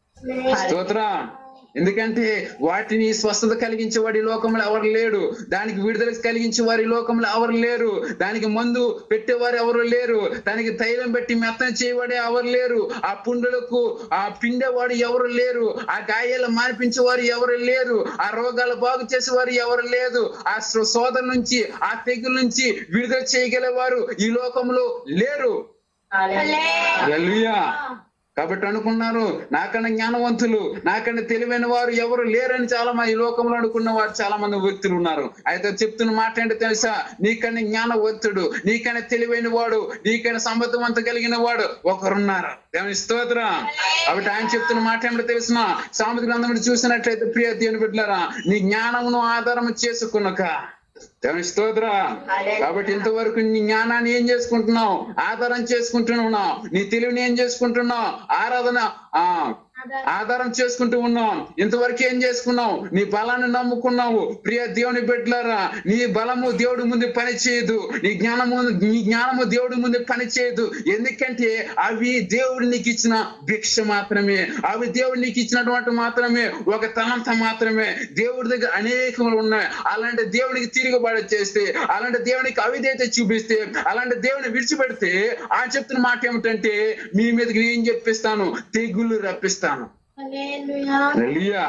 స్తోత్ర ఎందుకంటే వాటిని స్వస్థత కలిగించే వాడి లోకంలో ఎవరు లేడు దానికి విడుదల కలిగించే వారి లోకంలో ఎవరు లేరు దానికి మందు పెట్టేవారు ఎవరు లేరు దానికి తైలం పెట్టి మెత్తన చేయవాడే ఎవరు లేరు ఆ పుండులకు ఆ పిండేవాడు ఎవరు లేరు ఆ గాయాలు మానిపించేవారు ఎవరు లేరు ఆ రోగాలు బాగు చేసేవారు ఎవరు లేదు ఆ సో- సోదరు నుంచి ఆ తెగుల నుంచి విడుదల చేయగలవారు ఈ లోకంలో లేరు హల్లెలూయా హల్లెలూయా కాబట్టి అనుకున్నారు నాకన్నా జ్ఞానవంతులు నాకన్నా తెలివైన వారు ఎవరు లేరని చాలా మంది ఈ లోకంలో అనుకున్న వారు చాలా మంది వ్యక్తులు ఉన్నారు అయితే చెప్తున్న మాట ఏంటో తెలుసా నీకన్నా జ్ఞానవంతుడు నీకన్నా తెలివైన వాడు నీకన్నా సమర్థవంత కలిగిన వాడు ఒకరున్నారు దేవుని స్తోత్రం కాబట్టి ఆయన చెప్తున్న మాట ఏమిటో తెలిసిన సామెత గ్రంథం చూసినట్లయితే ప్రియ దేవుని బిడ్డలారా నీ జ్ఞానమును ఆధారం చేసుకున్నక దేవుని స్తోత్ర కాబట్టి ఇంతవరకు నీ జ్ఞానాన్ని ఏం చేసుకుంటున్నావు ఆధారం చేసుకుంటున్నావు నీ తెలివిని ఏం చేసుకుంటున్నావు ఆరాధన ఆ ఆధారం చేసుకుంటూ ఉన్నాం ఇంతవరకు ఏం చేసుకున్నావు నీ బలాన్ని నమ్ముకున్నావు ప్రియ దేవుని బిడ్డలారా నీ బలము దేవుడి ముందు పని చేయదు నీ జ్ఞానము నీ జ్ఞానము దేవుడి ముందు పని చేయదు ఎందుకంటే అవి దేవుడు నీకు ఇచ్చిన భిక్ష మాత్రమే అవి దేవుడు నీకు ఇచ్చినటువంటి మాత్రమే ఒక తలంత మాత్రమే దేవుడి దగ్గర అనేకములు ఉన్నాయి అలాంటి దేవునికి తిరుగుబాటు చేస్తే అలాంటి దేవునికి అవిధేయత చూపిస్తే అలాంటి దేవుని విడిచిపెడితే ఆయన చెప్తున్న మాట ఏమిటంటే మీ మీదకి నేను చెప్పిస్తాను తెగుళ్ళు రప్పిస్తాను హల్లెలూయా హల్లెలూయా.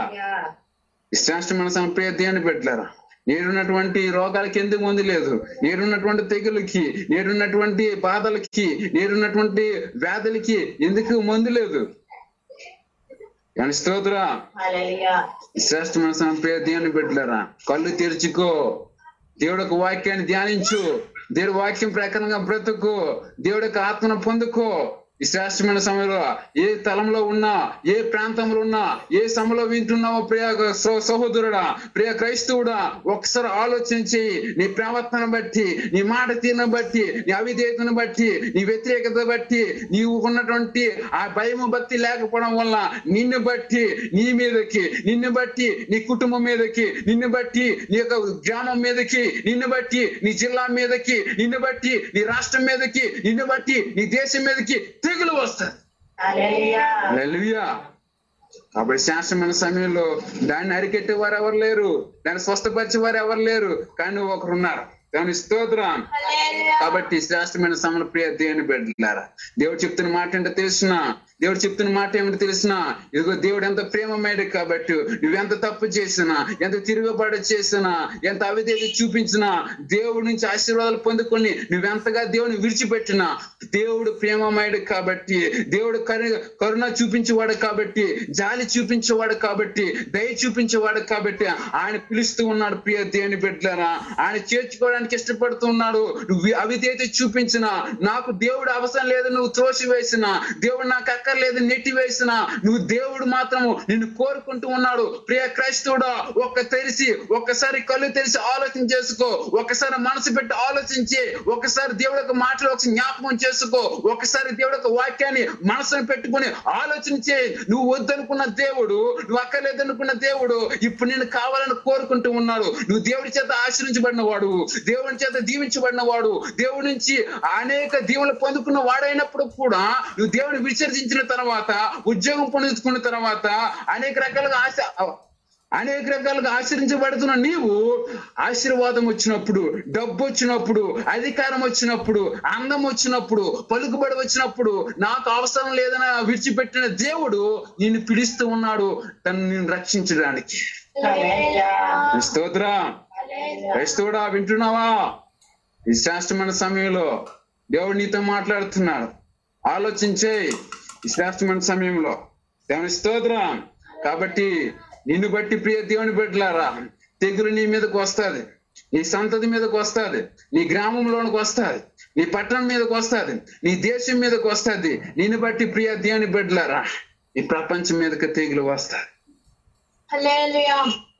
శ్రేష్టమైన సంప్రియ దేవుని పెట్టారా నేడున్నటువంటి రోగాలకి ఎందుకు మందు లేదు నేడున్నటువంటి తెగులకి నేడున్నటువంటి బాధలకి నేడున్నటువంటి వ్యాధులకి ఎందుకు మందు లేదు కానీ స్తోత్ర హల్లెలూయా శ్రేష్టమైన సంప్రియ దేవుని పెట్టారా కళ్ళు తెరుచుకో దేవుడు ఒక వాక్యాన్ని ధ్యానించు దేవుడి వాక్యం ప్రకారంగా బ్రతుకు దేవుడి యొక్క ఆత్మను పొందుకో ఈ శ్రేష్టమైన సమయంలో ఏ తలంలో ఉన్నా ఏ ప్రాంతంలో ఉన్నా ఏ సమలో వింటున్నావో ప్రియ సహ- సహోదరుడా ప్రియ క్రైస్తవుడా ఒకసారి ఆలోచించి నీ ప్రవర్తన బట్టి నీ మాట తీరును బట్టి నీ అవిధేయతను బట్టి నీ వ్యతిరేకత బట్టి నీవు ఉన్నటువంటి ఆ భయము భక్తి లేకపోవడం వల్ల నిన్ను బట్టి నీ మీదకి నిన్ను బట్టి నీ కుటుంబం మీదకి నిన్ను బట్టి నీ యొక్క గ్రామం మీదకి నిన్ను బట్టి నీ జిల్లా మీదకి నిన్ను బట్టి నీ రాష్ట్రం మీదకి నిన్ను బట్టి నీ దేశం మీదకి తెగులు వస్తుంది హల్లెలూయా హల్లెలూయా. కాబట్టి శాస్త్రమైన సమయంలో దాన్ని అరికెట్టే వారు ఎవరు లేరు దాన్ని స్వస్థపరిచే వారు ఎవరు లేరు కానీ ఒకరు ఉన్నారు దాని స్తోత్రం హల్లెలూయా కాబట్టి శ్రేష్టమైన సమల ప్రియ దేవుని బిడ్డలారా దేవుడు చెప్తున్న మాట ఏంటో తెలిసిన దేవుడు చెప్తున్న మాట ఏమిటో తెలిసిన ఇదిగో దేవుడు ఎంత ప్రేమమేడు కాబట్టి నువ్వెంత తప్పు చేసినా ఎంత తిరుగుబాటు చేసినా ఎంత అవిధేత చూపించినా దేవుడి నుంచి ఆశీర్వాదాలు పొందుకొని నువ్వెంతగా దేవుని విడిచిపెట్టినా దేవుడు ప్రేమమయుడు కాబట్టి దేవుడు కరు కరుణ చూపించేవాడు కాబట్టి జాలి చూపించేవాడు కాబట్టి దయ చూపించేవాడు కాబట్టి ఆయన పిలుస్తూ ఉన్నాడు ప్రియ దేవుని బిడ్డలారా ఆయన చేర్చుకోవడానికి ఇష్టపడుతూ ఉన్నాడు నువ్వు అవిధేత చూపించిన నాకు దేవుడు అవసరం లేదు నువ్వు త్రోసి వేసిన దేవుడు నాకు అక్కర్లేదు నెట్టి వేసిన నువ్వు దేవుడు మాత్రము నిన్ను కోరుకుంటూ ఉన్నాడు ప్రియ క్రైస్తవుడా ఒక్క తెరిచి ఒక్కసారి కళ్ళు తెరిచి ఆలోచన చేసుకో ఒక్కసారి మనసు పెట్టి ఆలోచించి ఒక్కసారి దేవుడు యొక్క మాటలు ఒక జ్ఞాపకం చేసుకో ఒక్కసారి దేవుడు యొక్క వాక్యాన్ని మనసును పెట్టుకొని ఆలోచన చేయి నువ్వు వద్దనుకున్న దేవుడు నువ్వు అక్కర్లేదనుకున్న దేవుడు ఇప్పుడు నేను కావాలని కోరుకుంటూ ఉన్నాడు నువ్వు దేవుడి చేత ఆశ్రయించబడిన వాడు దేవుని చేత దీవించబడిన వాడు దేవుడి నుంచి అనేక దీవులు పొందుకున్న వాడైనప్పుడు కూడా నువ్వు దేవుని విసర్జించిన తర్వాత ఉద్యోగం పొందుకున్న తర్వాత అనేక రకాలుగా ఆశ అనేక రకాలుగా ఆశ్రయించబడుతున్న నీవు ఆశీర్వాదం వచ్చినప్పుడు డబ్బు వచ్చినప్పుడు అధికారం వచ్చినప్పుడు అందం వచ్చినప్పుడు పలుకుబడి వచ్చినప్పుడు నాకు అవసరం లేదని విడిచిపెట్టిన దేవుడు నిన్ను పిలుస్తూ ఉన్నాడు తను నిన్ను రక్షించడానికి హల్లెలూయా స్తోత్రం హల్లెలూయా క్రైస్తవుడా వింటున్నావా ఈ శ్రేష్టమైన సమయంలో దేవుడు నీతో మాట్లాడుతున్నాడు ఆలోచించే ఈ శ్రేష్టమైన సమయంలో దేవుని స్తోత్రం కాబట్టి నిన్ను బట్టి ప్రియ దేవుని బిడ్డలారా తెగులు నీ మీదకి వస్తుంది నీ సంతతి మీదకి వస్తుంది నీ గ్రామంలోనికి వస్తుంది నీ పట్టణం మీదకి వస్తుంది నీ దేశం మీదకి వస్తుంది నిన్ను బట్టి ప్రియ దేవుని బిడ్డలారా ఈ ప్రపంచం మీదకి తెగులు వస్తుంది హల్లెలూయా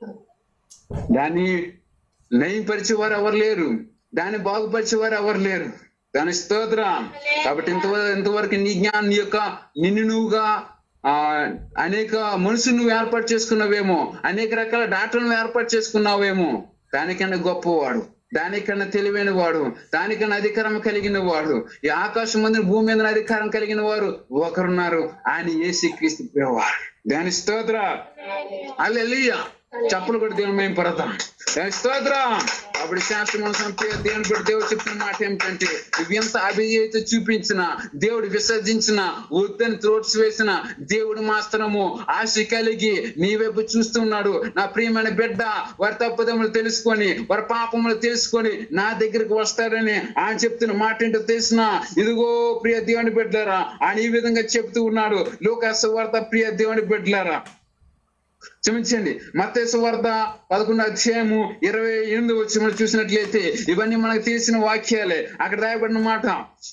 దాన్ని నయంపరిచేవారు ఎవరు లేరు దాన్ని బాగుపరిచేవారు ఎవరు లేరు దాని స్తోత్రం కాబట్టి ఇంతవరకు ఇంతవరకు నీ జ్ఞానం నీ యొక్క నిన్ను నువ్వుగా ఆ అనేక మనుషులు నువ్వు ఏర్పాటు చేసుకున్నావేమో అనేక రకాల డాక్టర్లు ఏర్పాటు చేసుకున్నావేమో దానికన్నా గొప్పవాడు దానికన్నా తెలివైన వాడు దానికన్నా అధికారం కలిగిన వాడు ఈ ఆకాశం మంది భూమి మీద అధికారం కలిగిన వారు ఒకరున్నారు ఆయన ఏసీ క్రీస్తు వారు దాని స్తోత్ర అల్లెలియ చెప్పులు కూడా దేవుని మేము పడతాం దాని స్తోత్రం అప్పుడు శాస్త్రం సంపే దేవుని కూడా దేవుడు చెప్పిన మాట ఏమిటంటే నువ్వెంత అభిజేత చూపించిన దేవుడు విసర్జించిన వద్దని త్రోట్స్ వేసిన దేవుడు మాత్రము ఆశ కలిగి నీ వైపు చూస్తున్నాడు నా ప్రియమైన బిడ్డ వారి తప్పుదములు తెలుసుకొని వారి పాపములు తెలుసుకొని నా దగ్గరికి వస్తాడని ఆయన చెప్తున్న మాట ఏంటో తెలిసిన ఇదిగో ప్రియ దేవుని బిడ్డలారా ఆయన ఈ విధంగా చెప్తూ ఉన్నాడు లోకాసు వార్త ప్రియ దేవుని బిడ్డలారా క్షమించండి మత్తేసు వార్త పదకొండు అధ్యాయము ఇరవై ఎనిమిది వచ్చి మనం చూసినట్లయితే ఇవన్నీ మనకు తెలిసిన వాక్యాలే అక్కడ రాయబడిన మాట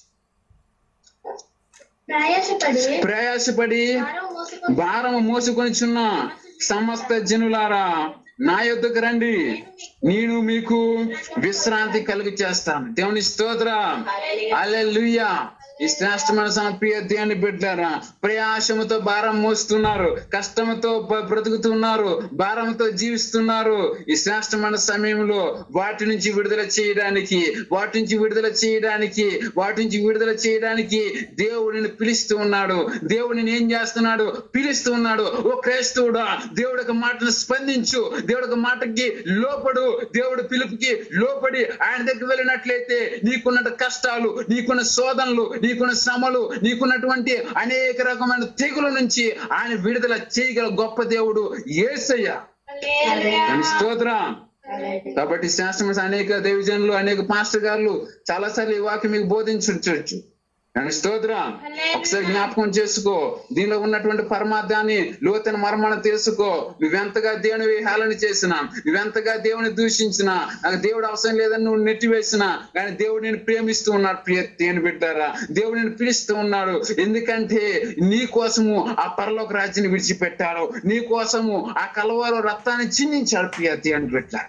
ప్రయాసపడి ప్రయాసపడి భారం మోసుకొని భారము మోసుకొనిచున్న సమస్త జనులారా నా యొద్దకు రండి నేను మీకు విశ్రాంతి కలుగు చేస్తాను దేవుని స్తోత్ర అల్లెలుయ్యా ఈ శ్రేష్టమైన సమప్రియ దేవుని బిడ్డారా ప్రయాసముతో భారం మోస్తున్నారు కష్టముతో బ- బ్రతుకుతున్నారు భారంతో జీవిస్తున్నారు ఈ శ్రేష్టమైన సమయంలో వాటి నుంచి విడుదల చేయడానికి వాటి నుంచి విడుదల చేయడానికి వాటి నుంచి విడుదల చేయడానికి దేవుడిని పిలుస్తూ ఉన్నాడు దేవుడిని ఏం చేస్తున్నాడు పిలుస్తూ ఉన్నాడు ఓ క్రైస్తవుడా దేవుడి యొక్క మాటను స్పందించు దేవుడి యొక్క మాటకి లోపడు దేవుడి పిలుపుకి లోపడి ఆయన దగ్గర వెళ్ళినట్లయితే నీకున్న కష్టాలు నీకున్న శోధనలు నీకున్న శ్రమలు నీకున్నటువంటి అనేక రకమైన తెగుల నుంచి ఆయన విడుదల చేయగల గొప్ప దేవుడు ఏసయ్య హల్లెలూయా దాని స్తోత్రం హల్లెలూయా కాబట్టి శాస్త్రం అనేక దేవజనులు అనేక పాస్టర్ గారులు చాలా సార్లు ఈ వాక్యం మీకు బోధించవచ్చు దాని స్తోత్రం ఒకసారి జ్ఞాపకం చేసుకో దీనిలో ఉన్నటువంటి పరమార్థాన్ని లోతైన మర్మాన్ని తెలుసుకో నువ్వెంతగా దేవుని హేళన చేసినా నువ్వెంతగా దేవుని దూషించినా నాకు దేవుడు అవసరం లేదని నువ్వు నెట్టివేసినా కానీ దేవుడు నేను ప్రేమిస్తూ ఉన్నాడు ప్రియ తేని బిడ్డారా దేవుడు నేను పిలుస్తూ ఉన్నాడు ఎందుకంటే నీ కోసము ఆ పరలోక రాజ్యాన్ని విడిచిపెట్టారు నీ కోసము ఆ కలవారు రక్తాన్ని చిందించాడు ప్రియ తేని బిడ్డ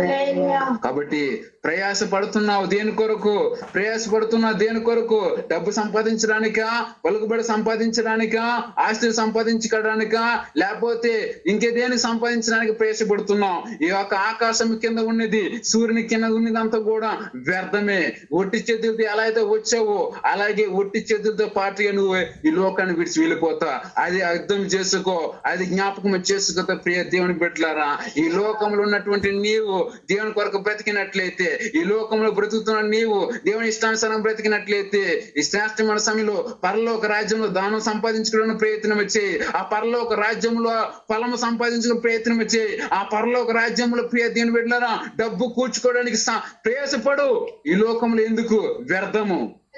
కాబట్టి ప్రయాస పడుతున్నావు దేని కొరకు ప్రయాస పడుతున్నావు దేని కొరకు డబ్బు సంపాదించడానికా పలుకుబడి సంపాదించడానికా ఆస్తిని సంపాదించడానికా లేకపోతే ఇంకేదేనికి సంపాదించడానికి ప్రయాసపడుతున్నావు ఈ యొక్క ఆకాశం కింద ఉన్నది సూర్యుని కింద ఉన్నదంతా కూడా వ్యర్థమే ఒట్టి చేతులతో ఎలా అయితే వచ్చావో అలాగే ఒట్టి చేతులతో పాటుగా నువ్వు ఈ లోకాన్ని విడిచి వెళ్ళిపోతా అది అర్థం చేసుకో అది జ్ఞాపకం చేసుకో ప్రియ దేవుని బిడ్డలారా ఈ లోకంలో ఉన్నటువంటి నీవు దేవుని కొరకు బ్రతికినట్లయితే ఈ లోకంలో బ్రతుకుతున్న నీవు దేవుని ఇష్టానుసారం బ్రతికినట్లయితే ఈ శ్రేష్టమైన సమయంలో పరలోక రాజ్యంలో దానం సంపాదించుకోవడానికి ప్రయత్నం వచ్చేయి ఆ పరలోక రాజ్యంలో ఫలము సంపాదించుకునే ప్రయత్నం వచ్చేయి ఆ పరలోక రాజ్యంలో ప్రియ దేవుని బిడ్డలారా డబ్బు కూర్చుకోవడానికి స- ప్రయాసపడు ఈ లోకంలో ఎందుకు వ్యర్థము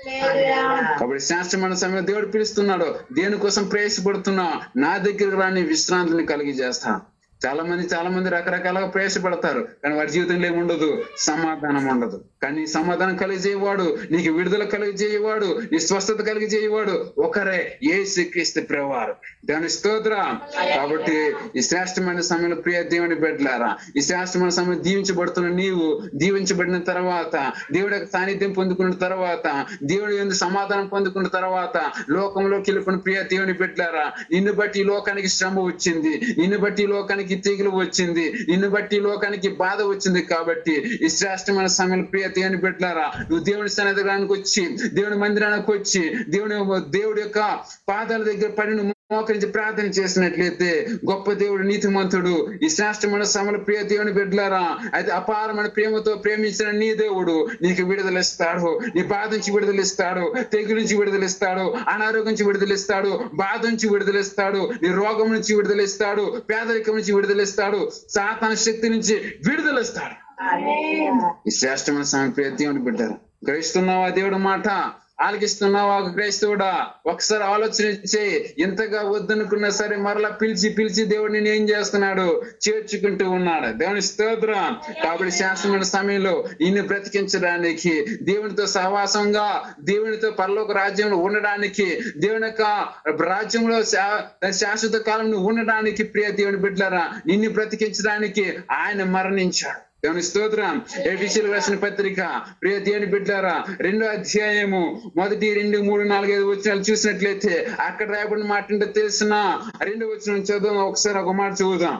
కాబట్టి శాస్త్రమైన సమయంలో దేవుడు పిలుస్తున్నాడు దేనికోసం ప్రయాసపడుతున్నా నా దగ్గరకు రాని విశ్రాంతిని కలిగి చేస్తా చాలా మంది చాలా మంది రకరకాలుగా ప్రయాసపడతారు కానీ వారి జీవితంలో ఏముండదు సమాధానం ఉండదు కానీ ఈ సమాధానం కలిగజేయవాడు నీకు విడుదల కలిగజేయవాడు నీ స్వస్థత కలిగజేయవాడు ఒకరే ఏ క్రీస్తు ప్రవారు దాని స్తోత్ర కాబట్టి ఈ శ్రేష్టమైన సమయంలో ప్రియ దేవుని బిడ్డలారా ఈ శ్రేష్టమైన సమయం దీవించబడుతున్న నీవు దీవించబడిన తర్వాత దేవుడి యొక్క సాన్నిధ్యం పొందుకున్న తర్వాత దేవుడి యొక్క సమాధానం పొందుకున్న తర్వాత లోకంలోకి వెళ్ళిపోయిన ప్రియ దేవుని బిడ్డలారా నిన్ను బట్టి ఈ లోకానికి శ్రమ వచ్చింది నిన్ను బట్టి ఈ లోకానికి తెగులు వచ్చింది నిన్ను బట్టి ఈ లోకానికి బాధ వచ్చింది కాబట్టి ఈ శ్రేష్టమైన సమయంలో ప్రియ దేవుని బిడ్డలారా నువ్వు దేవుని సన్నిధానానికి వచ్చి దేవుని మందిరానికి వచ్చి దేవుని దేవుడి యొక్క పాదాల దగ్గర పడి నువ్వు మోకరించి ప్రార్థన చేసినట్లయితే గొప్ప దేవుడు నీతిమంతుడు ఈ శ్రేష్టమైన సమల ప్రియ దేవుని బిడ్డలారా అది అపారమైన ప్రేమతో ప్రేమించిన నీ దేవుడు నీకు విడుదలిస్తాడు నీ బాధ నుంచి విడుదలిస్తాడు తెగులు నుంచి విడుదలిస్తాడు అనారోగ్యం నుంచి విడుదలిస్తాడు బాధ నుంచి విడుదలిస్తాడు నీ రోగం నుంచి విడుదలిస్తాడు పేదరికం నుంచి విడుదలిస్తాడు సాతాన శక్తి నుంచి విడుదలిస్తాడు ఈ శ్రేష్టమైన సమయం ప్రియ దేవుని బిడ్డారు గ్రహిస్తున్నావా దేవుడు మాట ఆలకిస్తున్నావా క్రైస్తవుడా ఒకసారి ఆలోచన చేయి ఎంతగా వద్దనుకున్నా సరే మరలా పిలిచి పిలిచి దేవుడు నేను ఏం చేస్తున్నాడు చేర్చుకుంటూ ఉన్నాడు దేవుని స్తోత్రం కాబట్టి శాస్త్రమైన సమయంలో నిన్ను బ్రతికించడానికి దేవునితో సహవాసంగా దేవునితో పరలోక రాజ్యంలో ఉండడానికి దేవుని యొక్క రాజ్యంలో శా- శాశ్వత కాలం నువ్వు ఉండడానికి ప్రియ దేవుని బిడ్డలారా నిన్ను బ్రతికించడానికి ఆయన మరణించాడు దేవుని స్తోత్రం ఎఫీసీలు రాసిన పత్రిక ప్రియ దేవుని బిడ్డారా రెండో అధ్యాయము మొదటి రెండు మూడు నాలుగు ఐదు వచనాలు చూసినట్లయితే అక్కడ రాయబడిన మాట ఏంటో తెలిసిన రెండు వచనం చదువు ఒకసారి ఒక మాట చదువుదాం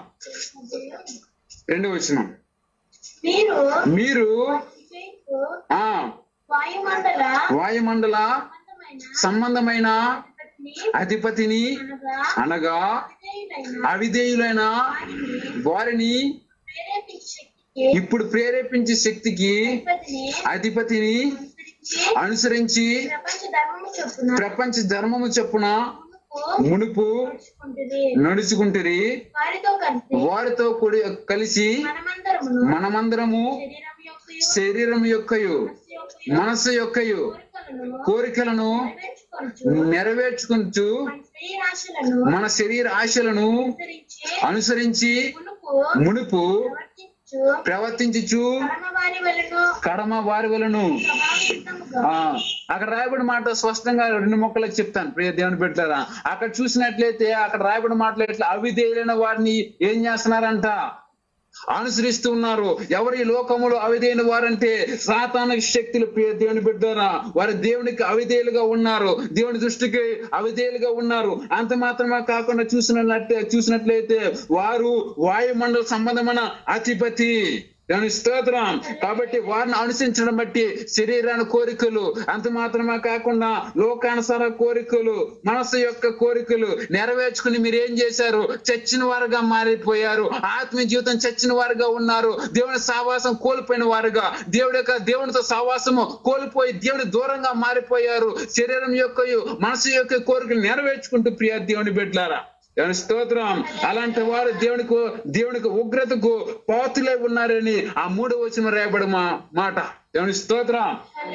రెండు వచనం మీరు మీరు మీకు ఆ వాయుమండల వాయుమండల సంబంధమైన సంబంధమైన అధిపతిని అధిపతిని అనగా అనగా విధేయులైన అవిధేయులైన వారిని ప్రేరేపించే శక్తికి ఇప్పుడు ప్రేరేపించే శక్తికి అధిపతిని అధిపతిని అనుసరించి అనుసరించి ప్రపంచ ధర్మము చొప్పున ప్రపంచ ధర్మము చొప్పున మునుపు మునుపు నడుచుకుంటుంది నడుచుకుంటురి వారితో కలిసి వారితో కూడి కలిసి మనమందరమును మనమందరము శరీరం యొక్క శరీరం యొక్కయు మనస్సు యొక్కయు కోరికలను కోరికలను నెరవేర్చుకొనుచు నెరవేర్చుకుంటూ మన శరీరాశలను మన శరీర ఆశలను అనుసరించి అనుసరించి మునుపు మునుపు ప్రవర్తించు ప్రవర్తించుచు పరమవారి వలన కడమ వారి వలను ప్రభావితముగా ఆ అక్కడ రాయబడిన మాట స్పష్టంగా రెండు మొక్కలకు చెప్తాను ప్రియ దేవుని పెట్టారా అక్కడ చూసినట్లయితే అక్కడ రాయబడిన మాటలు ఎట్లా అవిధేయులైన వారిని ఏం చేస్తున్నారంట అనుసరిస్తూ ఉన్నారు ఎవరు ఈ లోకములో అవిధేయుల వారంటే సాతానిక శక్తులు ప్రియ దేవుని బిడ్డారా వారు దేవునికి అవిధేయులుగా ఉన్నారు దేవుని దృష్టికి అవిధేయులుగా ఉన్నారు అంత మాత్రమే కాకుండా చూసినట్లయితే చూసినట్లయితే వారు వాయుమండల సంబంధమైన అధిపతి దాని స్తోత్రం కాబట్టి వారిని అనుసరించడం బట్టి శరీరాన్ని కోరికలు అంత మాత్రమే కాకుండా లోకానుసార కోరికలు మనసు యొక్క కోరికలు నెరవేర్చుకుని మీరు ఏం చేశారు చచ్చిన వారుగా మారిపోయారు ఆత్మీయ జీవితం చచ్చిన వారుగా ఉన్నారు దేవుని సావాసం కోల్పోయిన వారుగా దేవుడి యొక్క దేవునితో సావాసము కోల్పోయి దేవుడి దూరంగా మారిపోయారు శరీరం యొక్క మనసు యొక్క కోరికలు నెరవేర్చుకుంటూ ప్రియ దేవుని బిడ్డలారా దేవుని స్తోత్రం అలాంటి వారు దేవునికి దేవునికి ఉగ్రతకు పాతులై ఉన్నారని ఆ మూడు వచ్చిన రాయబడి మా మాట దేవుని స్తోత్రం హల్లెలూయా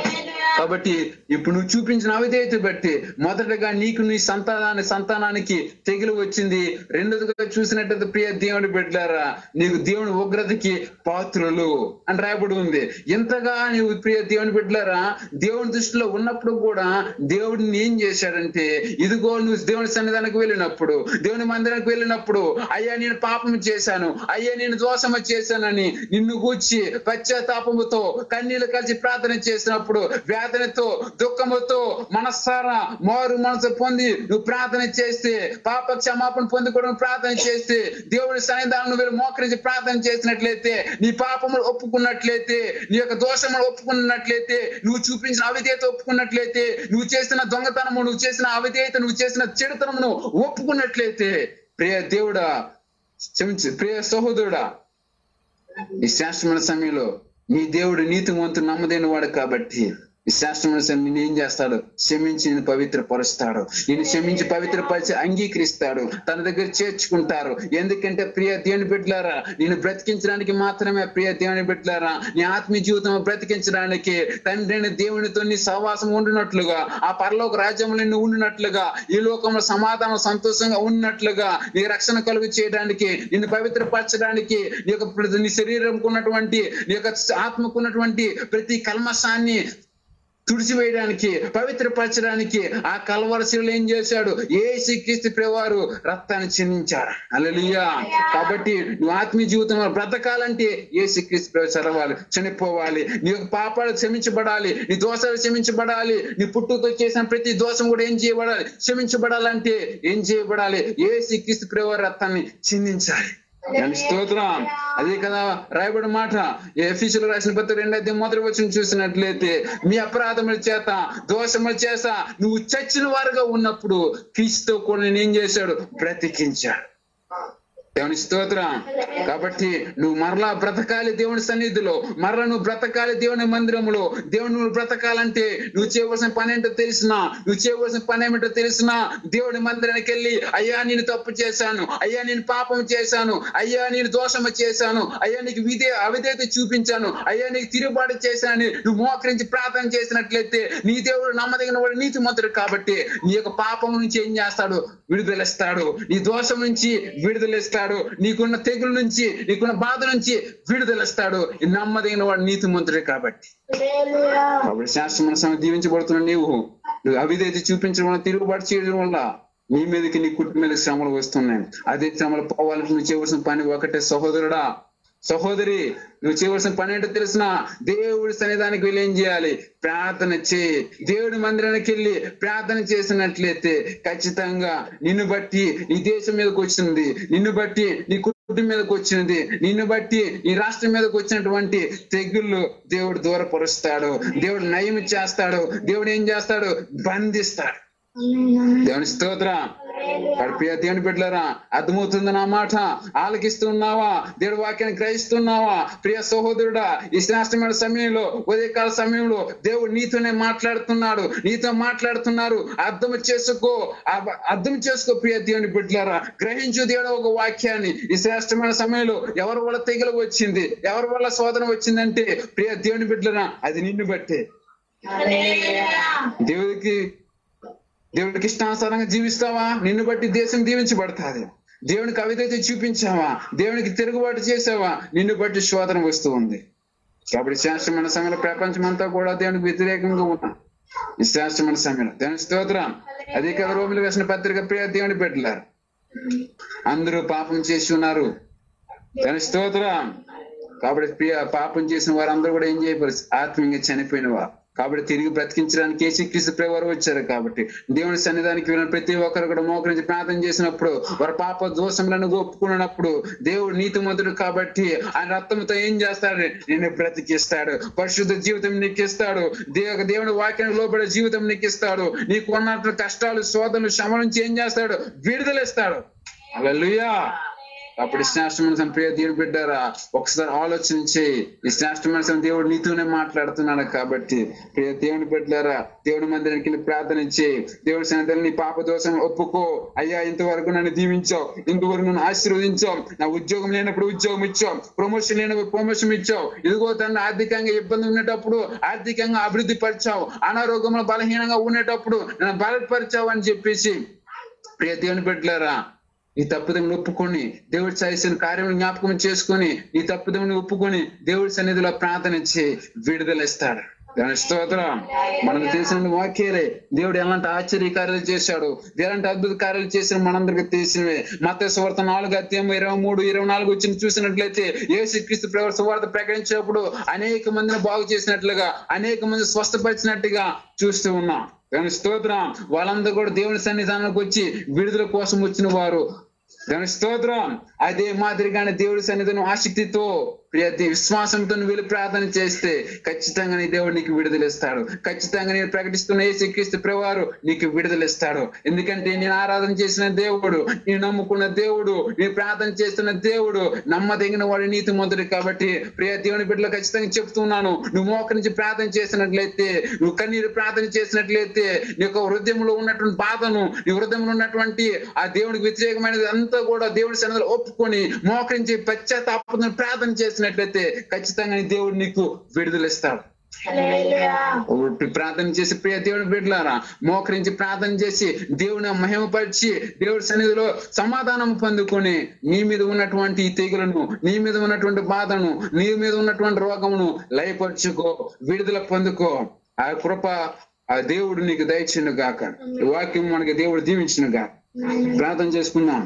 కాబట్టి ఇప్పుడు నువ్వు చూపించిన అవిధేయత బట్టి మొదటగా నీకు నీ సంతానాన్ని సంతానానికి తెగులు వచ్చింది రెండోదిగా చూసినట్టయితే ప్రియ దేవుని బిడ్డారా నీకు దేవుని ఉగ్రతకి పాత్రులు అని రాయబడి ఉంది ఎంతగా నీవు ప్రియ దేవుని బిడ్డలారా దేవుని దృష్టిలో ఉన్నప్పుడు కూడా దేవుడిని ఏం చేశాడంటే ఇదిగో నువ్వు దేవుని సన్నిధానికి వెళ్ళినప్పుడు దేవుని మందిరానికి వెళ్ళినప్పుడు అయ్యా నేను పాపం చేశాను అయ్యా నేను దోషము చేశానని నిన్ను గూర్చి పశ్చాత్తాపముతో కన్నీళ్లు కలిసి ప్రార్థన చేసినప్పుడు వేదనతో దుఃఖముతో మనస్సారా మారు మనసు పొంది నువ్వు ప్రార్థన చేస్తే పాప క్షమాపణ పొంది కూడా నువ్వు ప్రార్థన చేస్తే దేవుడి సన్నిధానం నువ్వు మోకరించి ప్రార్థన చేసినట్లయితే నీ పాపములు ఒప్పుకున్నట్లయితే నీ యొక్క దోషములు ఒప్పుకున్నట్లయితే నువ్వు చూపించిన అవిధేయత ఒప్పుకున్నట్లయితే నువ్వు చేసిన దొంగతనము నువ్వు చేసిన అవిధేయత నువ్వు చేసిన చెడుతనమును ఒప్పుకున్నట్లయితే ప్రియ దేవుడా క్షమించు ప్రియ సహోదరుడా ఈ శాస్త్రమైన సమయంలో నీ దేవుడు నీతిమంతు నమ్మదైన వాడు కాబట్టి ఈ శాస్త్రమైన సమయం నిన్ను ఏం చేస్తాడు క్షమించి నేను పవిత్ర పరుస్తాడు నేను క్షమించి పవిత్ర పరిచి అంగీకరిస్తాడు తన దగ్గర చేర్చుకుంటారు ఎందుకంటే ప్రియ దేవుని బిడ్డలారా నేను బ్రతికించడానికి మాత్రమే ప్రియ దేవుని బిడ్డలారా నీ ఆత్మీయ జీవితం బ్రతికించడానికి తండ్రి దేవునితో నీ సహవాసం ఉండినట్లుగా ఆ పరలోక రాజ్యంలో నువ్వు ఉండినట్లుగా ఈ లోకంలో సమాధానం సంతోషంగా ఉన్నట్లుగా నీ రక్షణ కలుగు చేయడానికి నిన్ను పవిత్రపరచడానికి నీ యొక్క నీ శరీరంకు ఉన్నటువంటి నీ యొక్క ఆత్మకున్నటువంటి ప్రతి కల్మషాన్ని తుడిచివేయడానికి పవిత్రపరచడానికి ఆ కలవరశిలో ఏం చేశాడు ఏ క్రీస్తు ప్రవారు రక్తాన్ని చిందించాడు అలలియా కాబట్టి నువ్వు ఆత్మీయ జీవితంలో బ్రతకాలంటే ఏ క్రీస్తు ప్రభు చదవాలి చనిపోవాలి నీ యొక్క పాపాలు క్షమించబడాలి నీ దోషాలు క్షమించబడాలి నీ పుట్టుతో చేసిన ప్రతి దోషం కూడా ఏం చేయబడాలి క్షమించబడాలంటే ఏం చేయబడాలి ఏ క్రీస్తు ప్రవారు రక్తాన్ని చిందించాలి దాని స్తోత్రం అదే కదా రాయబడిన మాట ఎఫీసులు రాసిన పత్రిక రెండైతే మొదటి వచ్చిన చూసినట్లయితే మీ అపరాధముల చేత దోషముల చేత నువ్వు చచ్చిన వారుగా ఉన్నప్పుడు క్రీస్తుతో కూడా నేను ఏం చేశాడు బ్రతికించాడు దేవుని స్తోత్రం కాబట్టి నువ్వు మరలా బ్రతకాలి దేవుని సన్నిధిలో మరలా నువ్వు బ్రతకాలి దేవుని మందిరములో దేవుని నువ్వు బ్రతకాలంటే నువ్వు చేయవలసిన పని ఏంటో తెలిసినా నువ్వు చేయవలసిన పని ఏమిటో తెలిసినా దేవుని మందిరానికి వెళ్ళి అయ్యా నేను తప్పు చేశాను అయ్యా నేను పాపం చేశాను అయ్యా నేను దోషము చేశాను అయ్యా నీకు విధే అవిధేయత చూపించాను అయ్యా నీకు తిరుగుబాటు చేశాను నువ్వు మోకరించి ప్రార్థన చేసినట్లయితే నీ దేవుడు నమ్మదగిన వాడు నీతి మంత్రుడు కాబట్టి నీ యొక్క పాపం నుంచి ఏం చేస్తాడు విడుదలస్తాడు నీ దోషం నుంచి విడుదలస్తాడు నీకున్న తెగుల నుంచి నీకున్న బాధ నుంచి విడుదలస్తాడు ఈ నమ్మదగిన వాడు నీతి మంత్రుడే కాబట్టి హల్లెలూయా కాబట్టి శాస్త్రం మనసం దీవించబడుతున్న నీవు నువ్వు అవిధేయత చూపించడం వల్ల తిరుగుబాటు చేయడం వల్ల నీ మీదకి నీ కుటుంబం మీదకి శ్రమలు వస్తున్నాయి అదే శ్రమలు పోవాలంటే నువ్వు చేయవలసిన పని ఒకటే సహోదరుడా సహోదరి నువ్వు చేయవలసిన పని ఏంటో తెలిసిన దేవుడి సన్నిధానికి వెళ్ళి ఏం చేయాలి ప్రార్థన చేయి దేవుడి మందిరానికి వెళ్ళి ప్రార్థన చేసినట్లయితే ఖచ్చితంగా నిన్ను బట్టి నీ దేశం మీదకి వచ్చింది నిన్ను బట్టి నీ కుటుంబం మీదకి వచ్చినది నిన్ను బట్టి ఈ రాష్ట్రం మీదకి వచ్చినటువంటి తెగుళ్ళు దేవుడు దూరపరుస్తాడు దేవుడు నయం చేస్తాడు దేవుడు ఏం చేస్తాడు బంధిస్తాడు దేవుని స్తోత్రం ప్రియ దేవుని బిడ్డలారా అర్థమవుతుంది నా మాట ఆలకిస్తున్నావా దేవుడి వాక్యాన్ని గ్రహిస్తున్నావా ప్రియ సహోదరుడా ఈ శ్రేష్టమైన సమయంలో ఉదయకాల సమయంలో దేవుడు నీతోనే మాట్లాడుతున్నాడు నీతో మాట్లాడుతున్నారు అర్థం చేసుకో అ- అర్థం చేసుకో ప్రియ దేవుని బిడ్డలారా గ్రహించు దేవుడు ఒక వాక్యాన్ని ఈ శ్రేష్టమైన సమయంలో ఎవరి వల్ల తెగులు వచ్చింది ఎవరి వల్ల శోధన వచ్చిందంటే ప్రియ దేవుని బిడ్డలారా అది నిన్ను బట్టే దేవుడికి దేవుడికి ఇష్టానుసారంగా జీవిస్తావా నిన్ను బట్టి దేశం దీవించబడుతుంది దేవునికి అవిధైతే చూపించావా దేవునికి తిరుగుబాటు చేసావా నిన్ను బట్టి శోధన వస్తూ ఉంది కాబట్టి శాస్త్రమైన సమయంలో ప్రపంచం అంతా కూడా దేవునికి వ్యతిరేకంగా ఉన్నా ఈ శాస్త్రమైన సమయంలో దేవుని స్తోత్రం అదే కదా రోమిలు వేసిన పత్రిక ప్రియ దేవుని పెట్టలేరు అందరూ పాపం చేసి ఉన్నారు దాని స్తోత్రం కాబట్టి ప్రియ పాపం చేసిన వారందరూ కూడా ఏం చేయబరు ఆత్మీయంగా చనిపోయిన వారు కాబట్టి తిరిగి బ్రతికించడానికి యేసుక్రీస్తు ప్రభు వారు వచ్చారు కాబట్టి దేవుని సన్నిధానికి వెళ్ళిన ప్రతి ఒక్కరు కూడా మోకరించి ప్రార్థన చేసినప్పుడు వారి పాప దోషములను ఒప్పుకున్నప్పుడు దేవుడు నీతిమంతుడు కాబట్టి ఆయన రక్తంతో ఏం చేస్తాడు నేను బ్రతికిస్తాడు పరిశుద్ధ జీవితం నీకు ఇస్తాడు దేవ దేవుని వాక్యానికి లోబడే జీవితం నీకు ఇస్తాడు నీకు ఉన్నటువంటి కష్టాలు శోధనలు శ్రమ నుంచి ఏం చేస్తాడు విడుదలిస్తాడు అలలుయా అప్పుడు శ్రేష్టమైన ప్రియ దేవుడు బిడ్డారా ఒకసారి ఆలోచన చేయి ఈ శ్రేష్టమైన దేవుడు నీతోనే మాట్లాడుతున్నాడు కాబట్టి ప్రియ దేవుని బిడ్డారా దేవుడి మందిరానికి వెళ్ళి ప్రార్థన చేయి దేవుడి సన్నిధిలో నీ పాప దోషం ఒప్పుకో అయ్యా ఇంతవరకు నన్ను దీవించావు ఇంతవరకు నన్ను ఆశీర్వదించావు నా ఉద్యోగం లేనప్పుడు ఉద్యోగం ఇచ్చావు ప్రమోషన్ లేనప్పుడు ప్రమోషన్ ఇచ్చావు ఇదిగో తను ఆర్థికంగా ఇబ్బంది ఉండేటప్పుడు ఆర్థికంగా అభివృద్ధి పరిచావు అనారోగ్యంలో బలహీనంగా ఉండేటప్పుడు నన్ను బలపరిచావు అని చెప్పేసి ప్రియ దేవుని బిడ్డలారా ఈ తప్పుదములు ఒప్పుకొని దేవుడి చేసిన కార్యములు జ్ఞాపకం చేసుకొని ఈ తప్పుదములు ఒప్పుకొని దేవుడి సన్నిధిలో ప్రార్థన ఇచ్చి విడుదల ఇస్తాడు దాని స్తోత్రం మనకు తెలిసిన వాక్యాలే దేవుడు ఎలాంటి ఆశ్చర్య కార్యాలు చేశాడు ఎలాంటి అద్భుత కార్యాలు చేసిన మనందరికి తెలిసినవే మత సువార్త నాలుగు అత్యం ఇరవై మూడు ఇరవై నాలుగు వచ్చిన చూసినట్లయితే యేసుక్రీస్తు ప్రభు సువార్త ప్రకటించినప్పుడు అనేక మందిని బాగు చేసినట్లుగా అనేక మంది స్వస్థపరిచినట్టుగా చూస్తూ ఉన్నాం దాని స్తోత్రం వాళ్ళందరూ కూడా దేవుని సన్నిధానానికి వచ్చి విడుదల కోసం వచ్చిన వారు దాని స్తోత్రం అదే మాదిరిగానే దేవుడి సన్నిధిని ఆసక్తితో ప్రియ దే- విశ్వాసంతో నువ్వు వెళ్ళి ప్రార్థన చేస్తే ఖచ్చితంగా నీ దేవుడు నీకు విడుదల ఇస్తాడు ఖచ్చితంగా నేను ప్రకటిస్తున్న ఏ క్రీస్తు ప్రవారు నీకు విడుదల ఇస్తాడు ఎందుకంటే నేను ఆరాధన చేసిన దేవుడు నేను నమ్ముకున్న దేవుడు నేను ప్రార్థన చేస్తున్న దేవుడు నమ్మదగిన వాడు నీతి మొదటి కాబట్టి ప్రియ దేవుని బిడ్డలు ఖచ్చితంగా చెప్తున్నాను నువ్వు మోక నుంచి ప్రార్థన చేసినట్లయితే నువ్వు కన్నీరు ప్రార్థన చేసినట్లయితే నీ యొక్క హృదయంలో ఉన్నటువంటి బాధను నీ హృదయంలో ఉన్నటువంటి ఆ దేవునికి వ్యతిరేకమైనది అంతా కూడా దేవుడి సన్నిధిలో ఒప్పుకొని మోకరించి పశ్చాత్తాపం ప్రార్థన చేసినట్లయితే ఖచ్చితంగా నీ దేవుడు నీకు విడుదల ఇస్తాడు హల్లెలూయా ఒకటి ప్రార్థన చేసి ప్రియ దేవుని బిడ్డలారా మోకరించి ప్రార్థన చేసి దేవుని మహిమపరిచి దేవుడి సన్నిధిలో సమాధానం పొందుకొని నీ మీద ఉన్నటువంటి ఈ తెగులను నీ మీద ఉన్నటువంటి బాధను నీ మీద ఉన్నటువంటి రోగమును లయపరుచుకో విడుదల పొందుకో ఆ కృప ఆ దేవుడు నీకు దయచిను గాక ఈ వాక్యం మనకి దేవుడు దీవించిన గాక ప్రార్థన చేసుకుందాం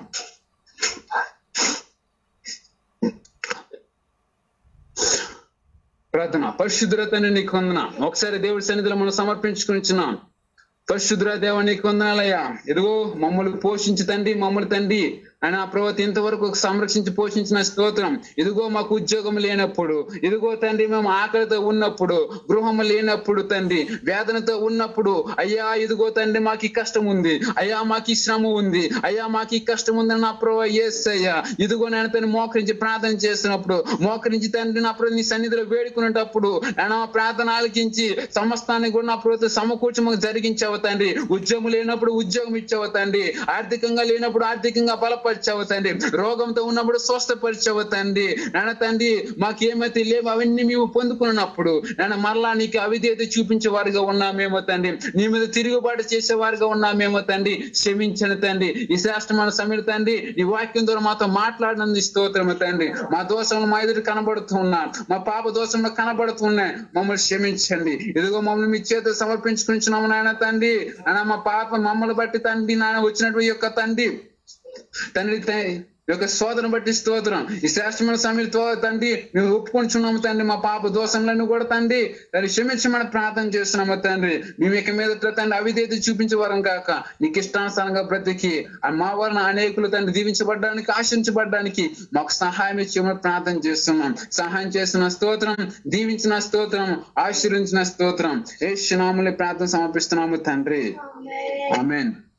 ప్రార్థన పరిశుద్ధతని నీకు వందన ఒకసారి దేవుడి సన్నిధిలో మనం సమర్పించుకునిచున్నాం పరిశుద్ధుర దేవ నీకు వందనాలయ్యా ఇదిగో మమ్మల్ని పోషించి తండ్రి మమ్మల్ని తండ్రి అని ఆ ప్రవతి ఇంతవరకు సంరక్షించి పోషించిన స్తోత్రం ఇదిగో మాకు ఉద్యోగం లేనప్పుడు ఇదిగో తండ్రి మేము ఆకలితో ఉన్నప్పుడు గృహం లేనప్పుడు తండ్రి వేదనతో ఉన్నప్పుడు అయ్యా ఇదిగో తండ్రి మాకు ఈ కష్టం ఉంది అయ్యా మాకు ఈ శ్రమ ఉంది అయ్యా మాకు ఈ కష్టం ఉందని నా ప్రభు ఎస్ అయ్యా ఇదిగో నేను తను మోకరించి ప్రార్థన చేస్తున్నప్పుడు మోకరించి తండ్రి నా ప్రభు నీ సన్నిధిలో వేడుకునేటప్పుడు నేను ఆ ప్రార్థన ఆలకించి సమస్తాన్ని కూడా నా ప్రభుత్వ సమకూర్చి మాకు జరిగించావు తండ్రి ఉద్యోగం లేనప్పుడు ఉద్యోగం ఇచ్చావు తండ్రి ఆర్థికంగా లేనప్పుడు ఆర్థికంగా బలపరిచావు తండ్రి రోగంతో ఉన్నప్పుడు స్వస్థపరిచావు తండ్రి నాన్న తండ్రి మాకు ఏమైతే లేవు అవన్నీ మేము పొందుకున్నప్పుడు నాన్న మరలా నీకు అవిధేత చూపించే వారిగా ఉన్నామేమో తండ్రి నీ మీద తిరుగుబాటు చేసే వారిగా ఉన్నామేమో తండ్రి క్షమించను తండ్రి ఈ శ్రేష్టమైన సమయం తండ్రి నీ వాక్యం ద్వారా మాతో మాట్లాడినందు స్తోత్రము తండ్రి మా దోషంలో మా ఎదురు కనబడుతున్నా మా పాప దోషంలో కనబడుతున్నాయి మమ్మల్ని క్షమించండి ఇదిగో మమ్మల్ని మీ చేత సమర్పించుకుంటున్నాము నాయన తండ్రి నాయన మా పాప మమ్మల్ని బట్టి తండ్రి నాయన వచ్చినటువంటి యొక్క తండ్రి తండ్రి త- ఈ యొక్క శోధన బట్టి స్తోత్రం ఈ శ్రేష్టమైన సమయంతో తండ్రి మేము ఒప్పుకుంటున్నాము తండ్రి మా పాప దోషంలను కూడా తండ్రి దాన్ని క్షమించమని ప్రార్థన చేస్తున్నాము తండ్రి మేము ఇక మీద తండ్రి అవిధేత చూపించే వరం కాక నీకు ఇష్టానుసారంగా బ్రతికి ఆ మా వలన అనేకులు తండ్రి దీవించబడడానికి ఆశించబడడానికి మాకు సహాయం ఇచ్చేమని ప్రార్థన చేస్తున్నాం సహాయం చేసిన స్తోత్రం దీవించిన స్తోత్రం ఆశీర్వించిన స్తోత్రం ఏ ప్రార్థన సమర్పిస్తున్నాము తండ్రి ఆమేన్ ఆమెన్